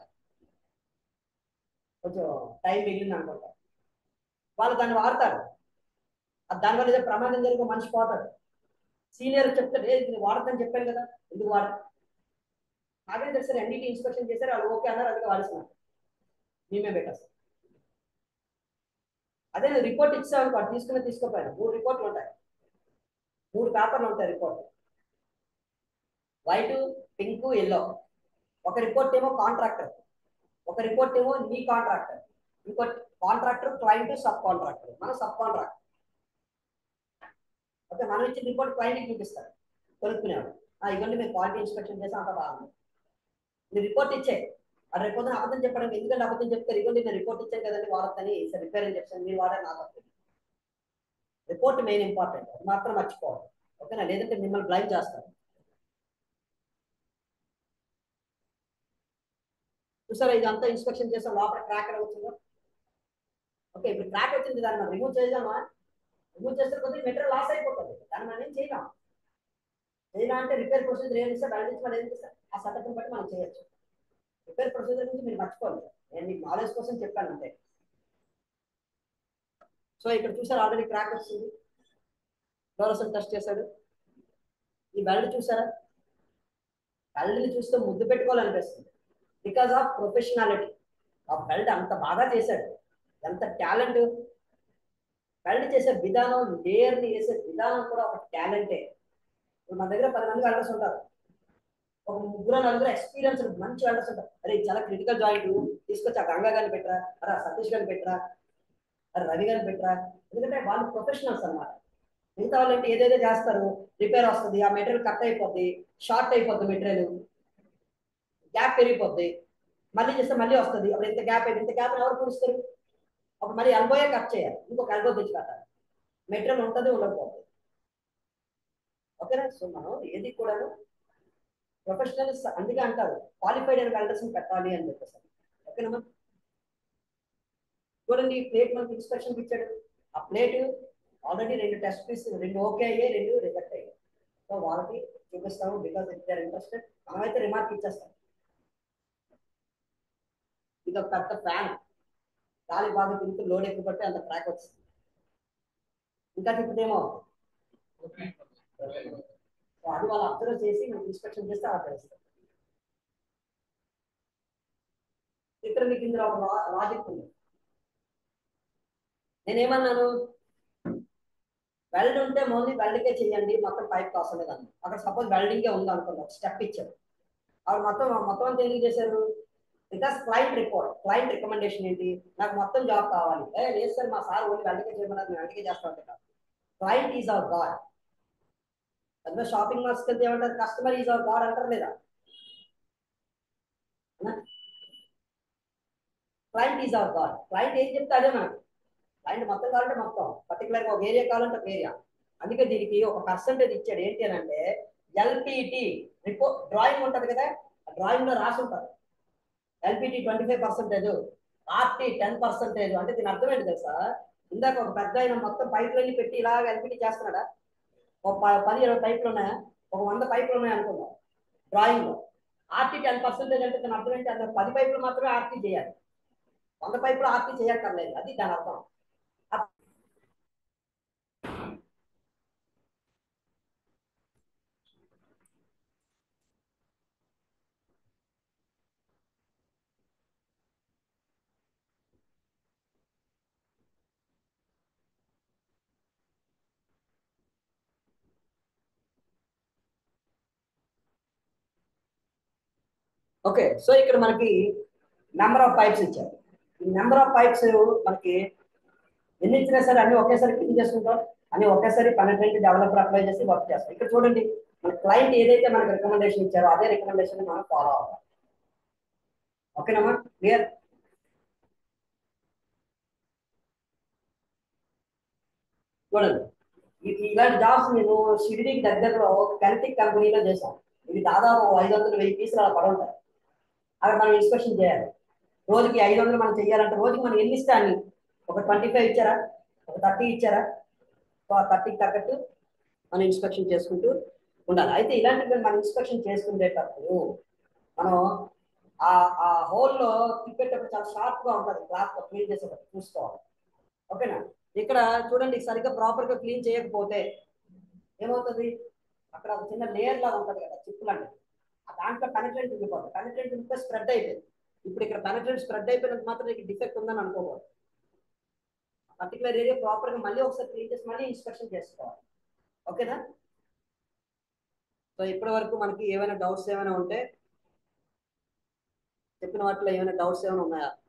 కొంచెం టైం మిగిలింది అనుకుంటా వాళ్ళు దాన్ని వాడతారు అది దానివల్ల ఏదో ప్రమాదం జరిగి మనిషి పోతాడు సీనియర్ చెప్తాడు ఏ ఇది వాడతాను చెప్పాను కదా ఎందుకు వాడ నాకే తెలుసు ఎన్డీటీ ఇన్స్పెక్షన్ చేశారు వాళ్ళు ఓకే అన్నారు అందుకే వాడేస్తున్నారు మేమే పెట్టేస్తాం అదే నువ్వు రిపోర్ట్ ఇచ్చావు వాడు తీసుకుని తీసుకోపోయాను మూడు రిపోర్ట్లు ఉంటాయి మూడు పేపర్లు ఉంటాయి రిపోర్ట్ వైట్ పింక్ ఎల్లో ఒక రిపోర్ట్ ఏమో కాంట్రాక్టర్ ఒక రిపోర్ట్ ఏమో నీ కాంట్రాక్టర్ ఇంకో కాంట్రాక్టర్ క్లయింట్ సబ్ కాంట్రాక్టర్ మన సబ్ కాంట్రాక్టర్ ఓకే మనం ఇచ్చిన రిపోర్ట్ క్లయింట్కి చూపిస్తారు కొనుక్కునేవాడు ఆ, ఇవన్నీ మేము క్వాలిటీ ఇన్స్పెక్షన్ చేసాం అంత బాగుంది నీ రిపోర్ట్ ఇచ్చే ఆ రిపోర్ట్ అబద్ధం చెప్పడం ఎందుకంటే అబద్ధం చెప్తారు ఇవ్వండి నేను రిపోర్ట్ ఇచ్చాను కదండి వాడద్దని రిపేర్ అని చెప్తాను మీరు వాడారు నాకు తప్పదు రిపోర్ట్ మెయిన్ ఇంపార్టెంట్ అది మాత్రం మర్చిపోవాలి ఓకేనా లేదంటే మిమ్మల్ని బ్లైండ్ చేస్తారు చూసారా ఇదంతా ఇన్స్పెక్షన్ చేసాం లోపల క్రాక్ ఎలా వచ్చిందో ఓకే ఇప్పుడు క్రాక్ వచ్చింది దాన్ని మనం రిమూవ్ చేద్దామా రిమూవ్ చేస్తే కొద్దిగా మెటీరియల్ లాస్ అయిపోతుంది దాన్ని మనం ఏం చేయలేం చేయడం అంటే రిపేర్ ప్రొసీజర్ ఏం చేస్తే దాని నుంచి మనం ఏం చేస్తాం ఆ సెటప్ బట్టి మనం మనం చేయొచ్చు రిపేర్ ప్రొసీజర్ నుంచి మీరు మర్చిపోండి నేను మీకు నాలెడ్జ్ కోసం చెప్పాను అంతే సో ఇక్కడ చూసారు ఆల్రెడీ క్రాక్ వచ్చింది ఫ్లోరసన్ టెస్ట్ చేశాడు ఈ బెల్ట్ చూసారా బెల్ట్ని చూస్తే ముద్దు పెట్టుకోవాలనిపిస్తుంది బికాస్ ఆఫ్ ప్రొఫెషనాలిటీ ఆ బెల్ట్ అంత బాగా చేశాడు ఎంత టాలెంట్ బెల్ట్ చేసే విధానం లేయర్ని వేసే విధానం కూడా ఒక టాలెంటే ఇప్పుడు మన దగ్గర పది మంది వెల్డర్స్ ఉంటారు ఒక ముగ్గురు నలుగురు ఎక్స్పీరియన్స్ మంచి వెల్డర్స్ ఉంటారు అరే ఇది చాలా క్రిటికల్ జాయింట్ తీసుకొచ్చి ఆ గంగా గారిని పెట్టరా అరే ఆ సతీష్ గారిని పెట్టరా అరే రవి గారిని పెట్టరా ఎందుకంటే వాళ్ళు ప్రొఫెషనల్స్ అన్నమాట మిగతా వాళ్ళు ఏంటి ఏదేదో చేస్తారు రిపేర్ వస్తుంది ఆ మెటీరియల్ కట్ అయిపోద్ది షార్ట్ అయిపోద్ది మెటీరియల్ గ్యాప్ పెరిగిపోద్ది మళ్ళీ చేస్తే మళ్ళీ వస్తుంది అప్పుడు ఇంత గ్యాప్ అయింది ఇంత గ్యాప్ ఎవరు పూడుస్తారు అప్పుడు మళ్ళీ ఎల్బోయే కట్ చేయాలి ఇంకొక ఎల్బో తెచ్చి కట్టాలి మెటీరియల్ ఉంటుంది ఉండకపోతుంది ఓకేనా సో మనం ఏది కూడాను ప్రొఫెషనల్స్ అందుకే అంటారు క్వాలిఫైడ్ అయిన వెల్డర్స్ పెట్టాలి అని చెప్పేసి ఓకేనా చూడండి ఈ ప్లేట్ మనకి ఇన్స్పెక్షన్ ఇచ్చాడు ఆ ప్లేట్ ఆల్రెడీ రెండు టెస్ట్ పీస్ రెండు ఓకే అయ్యాయి రెండు రిజెక్ట్ అయ్యాయి సో వాళ్ళకి చూపిస్తాము బికాస్ ఇఫ్ దే ఇంట్రెస్టెడ్ మనమైతే రిమార్క్ ఇచ్చేస్తాం ఇది ఒక పెద్ద ఫ్యాన్ గాలి బాగా తిరుగుతూ లోడ్ ఎక్కువ పట్టి అంత ట్రాక్ వచ్చింది ఇంకా తిప్పుతేమో సో అది వాళ్ళు అబ్జర్వ్ చేసి మనకి ఇన్స్పెక్షన్ చేస్తే అలా తెలుస్తుంది ఇక్కడ మీకు ఇందులో ఒక లాజిక్ ఉంది నేనేమన్నాను వెల్డ్ ఉంటే మోన్లీ వెల్డ్కే చేయండి మొత్తం పైప్ అవసరం లేదన్న అక్కడ సపోజ్ వెల్డింగే ఉంది అనుకోండి స్టెప్ ఇచ్చారు ఆవిడ మొత్తం మొత్తం అంతా ఎందుకు చేశారు because client report client recommendation ఏంటి నాకు మొత్తం జాబ్ కావాలి ఏ లేదు సార్ మా సార్ ఓన్లీ వెల్డ్కే చేయమన్నారు నేను వెల్డ్కే చేస్తా ఉంటే కాదు క్లయింట్ ఈజ్ అవర్ గాడ్ పెద్ద షాపింగ్ మాల్స్కి వెళ్తే ఏమంటారు కస్టమర్ ఈజ్ అవర్ గాడ్ అంటారు లేదా client is our god client ఏం చెప్తే అదే మనకు క్లయింట్ మొత్తం కావాలంటే మొత్తం పర్టికులర్గా ఒక ఏరియా కావాలంటే ఒక ఏరియా అందుకే దీనికి ఒక పర్సంటేజ్ ఇచ్చాడు ఏంటి అని అంటే ఎల్పిటి రిపోర్ట్ డ్రాయింగ్ ఉంటుంది కదా ఆ డ్రాయింగ్ లో రాసి ఉంటుంది LPT twenty five percentage RT ten percentage అంటే దీని అర్థం ఏంటి తెలుసా ఇందాక ఒక పెద్ద ఆయన మొత్తం పైపులన్నీ పెట్టి ఇలా ఎల్పిటి చేస్తున్నాడా ఒక ప- పది ఇరవై పైపులు ఉన్నాయా ఒక వంద పైపులు ఉన్నాయి అనుకుందాం డ్రాయింగ్ లో ఆర్టీ టెన్ పర్సెంటేజ్ అంటే దాని అర్థం ఏంటి అందులో పది పైపులు మాత్రమే ఆర్టీ చేయాలి వంద పైపులు ఆర్టీ చేయక్కర్లేదు అది దాని అర్థం ఓకే సో ఇక్కడ మనకి నెంబర్ ఆఫ్ పైప్స్ ఇచ్చారు ఈ నెంబర్ ఆఫ్ పైప్స్ మనకి ఎన్ని ఇచ్చినా సరే అన్ని ఒకేసారి క్లీన్ చేసుకుంటాం అన్ని ఒకేసారి పన్నెండు డెవలపర్ అప్లై చేసి వర్క్ చేస్తాం ఇక్కడ చూడండి మన క్లయింట్ ఏదైతే మనకు రికమెండేషన్ ఇచ్చారో అదే రికమెండేషన్ మనం ఫాలో అవ్వాలి ఓకేనమ్మా క్లియర్ చూడండి ఇ- ఇలాంటి జాబ్స్ నేను షిరిడికి దగ్గరలో కెల్టిక్ కంపెనీలో చేశాం ఇవి దాదాపు ఐదు వందలు వెయ్యి పీసులు అలా పడి ఉంటాయి అక్కడ మనం ఇన్స్పెక్షన్ చేయాలి రోజుకి ఐదు వందలు మనం చేయాలంటే రోజుకి మనం ఎన్ని ఇస్తే అన్ని ఒక ట్వంటీ ఫైవ్ ఇచ్చారా ఒక థర్టీ ఇచ్చారా థర్టీకి తగ్గట్టు మనం ఇన్స్పెక్షన్ చేసుకుంటూ ఉండాలి అయితే ఇలాంటివి మనం ఇన్స్పెక్షన్ చేసుకునేటప్పుడు మనం ఆ ఆ హోల్లో తిప్పేటప్పుడు చాలా షార్ప్ గా ఉంటుంది క్లాత్ క్లీన్ చేసేటప్పుడు చూసుకోవాలి ఓకేనా ఇక్కడ చూడండి సరిగ్గా ప్రాపర్ గా క్లీన్ చేయకపోతే ఏమవుతుంది అక్కడ ఒక చిన్న లేయర్ లాగా ఉంటుంది కదా చిప్పు లాంటిది ఆ దాంట్లో పెనట్రెంట్ ఉండిపోతుంది పెనట్రెంట్ ఉండిపోయి స్ప్రెడ్ అయిపోయింది ఇప్పుడు ఇక్కడ పెనట్రెంట్ స్ప్రెడ్ అయిపోయినంత మాత్రం నీకు డిఫెక్ట్ ఉందని అనుకోకూడదు పర్టికులర్ ఏరియా ప్రాపర్ గా మళ్ళీ ఒకసారి క్లీన్ చేసి మళ్ళీ ఇన్స్పెక్షన్ చేసుకోవాలి ఓకేనా సో ఇప్పటి వరకు మనకి ఏమైనా డౌట్స్ ఏమైనా ఉంటే చెప్పిన వాటిలో ఏమైనా డౌట్స్ ఏమైనా ఉన్నాయా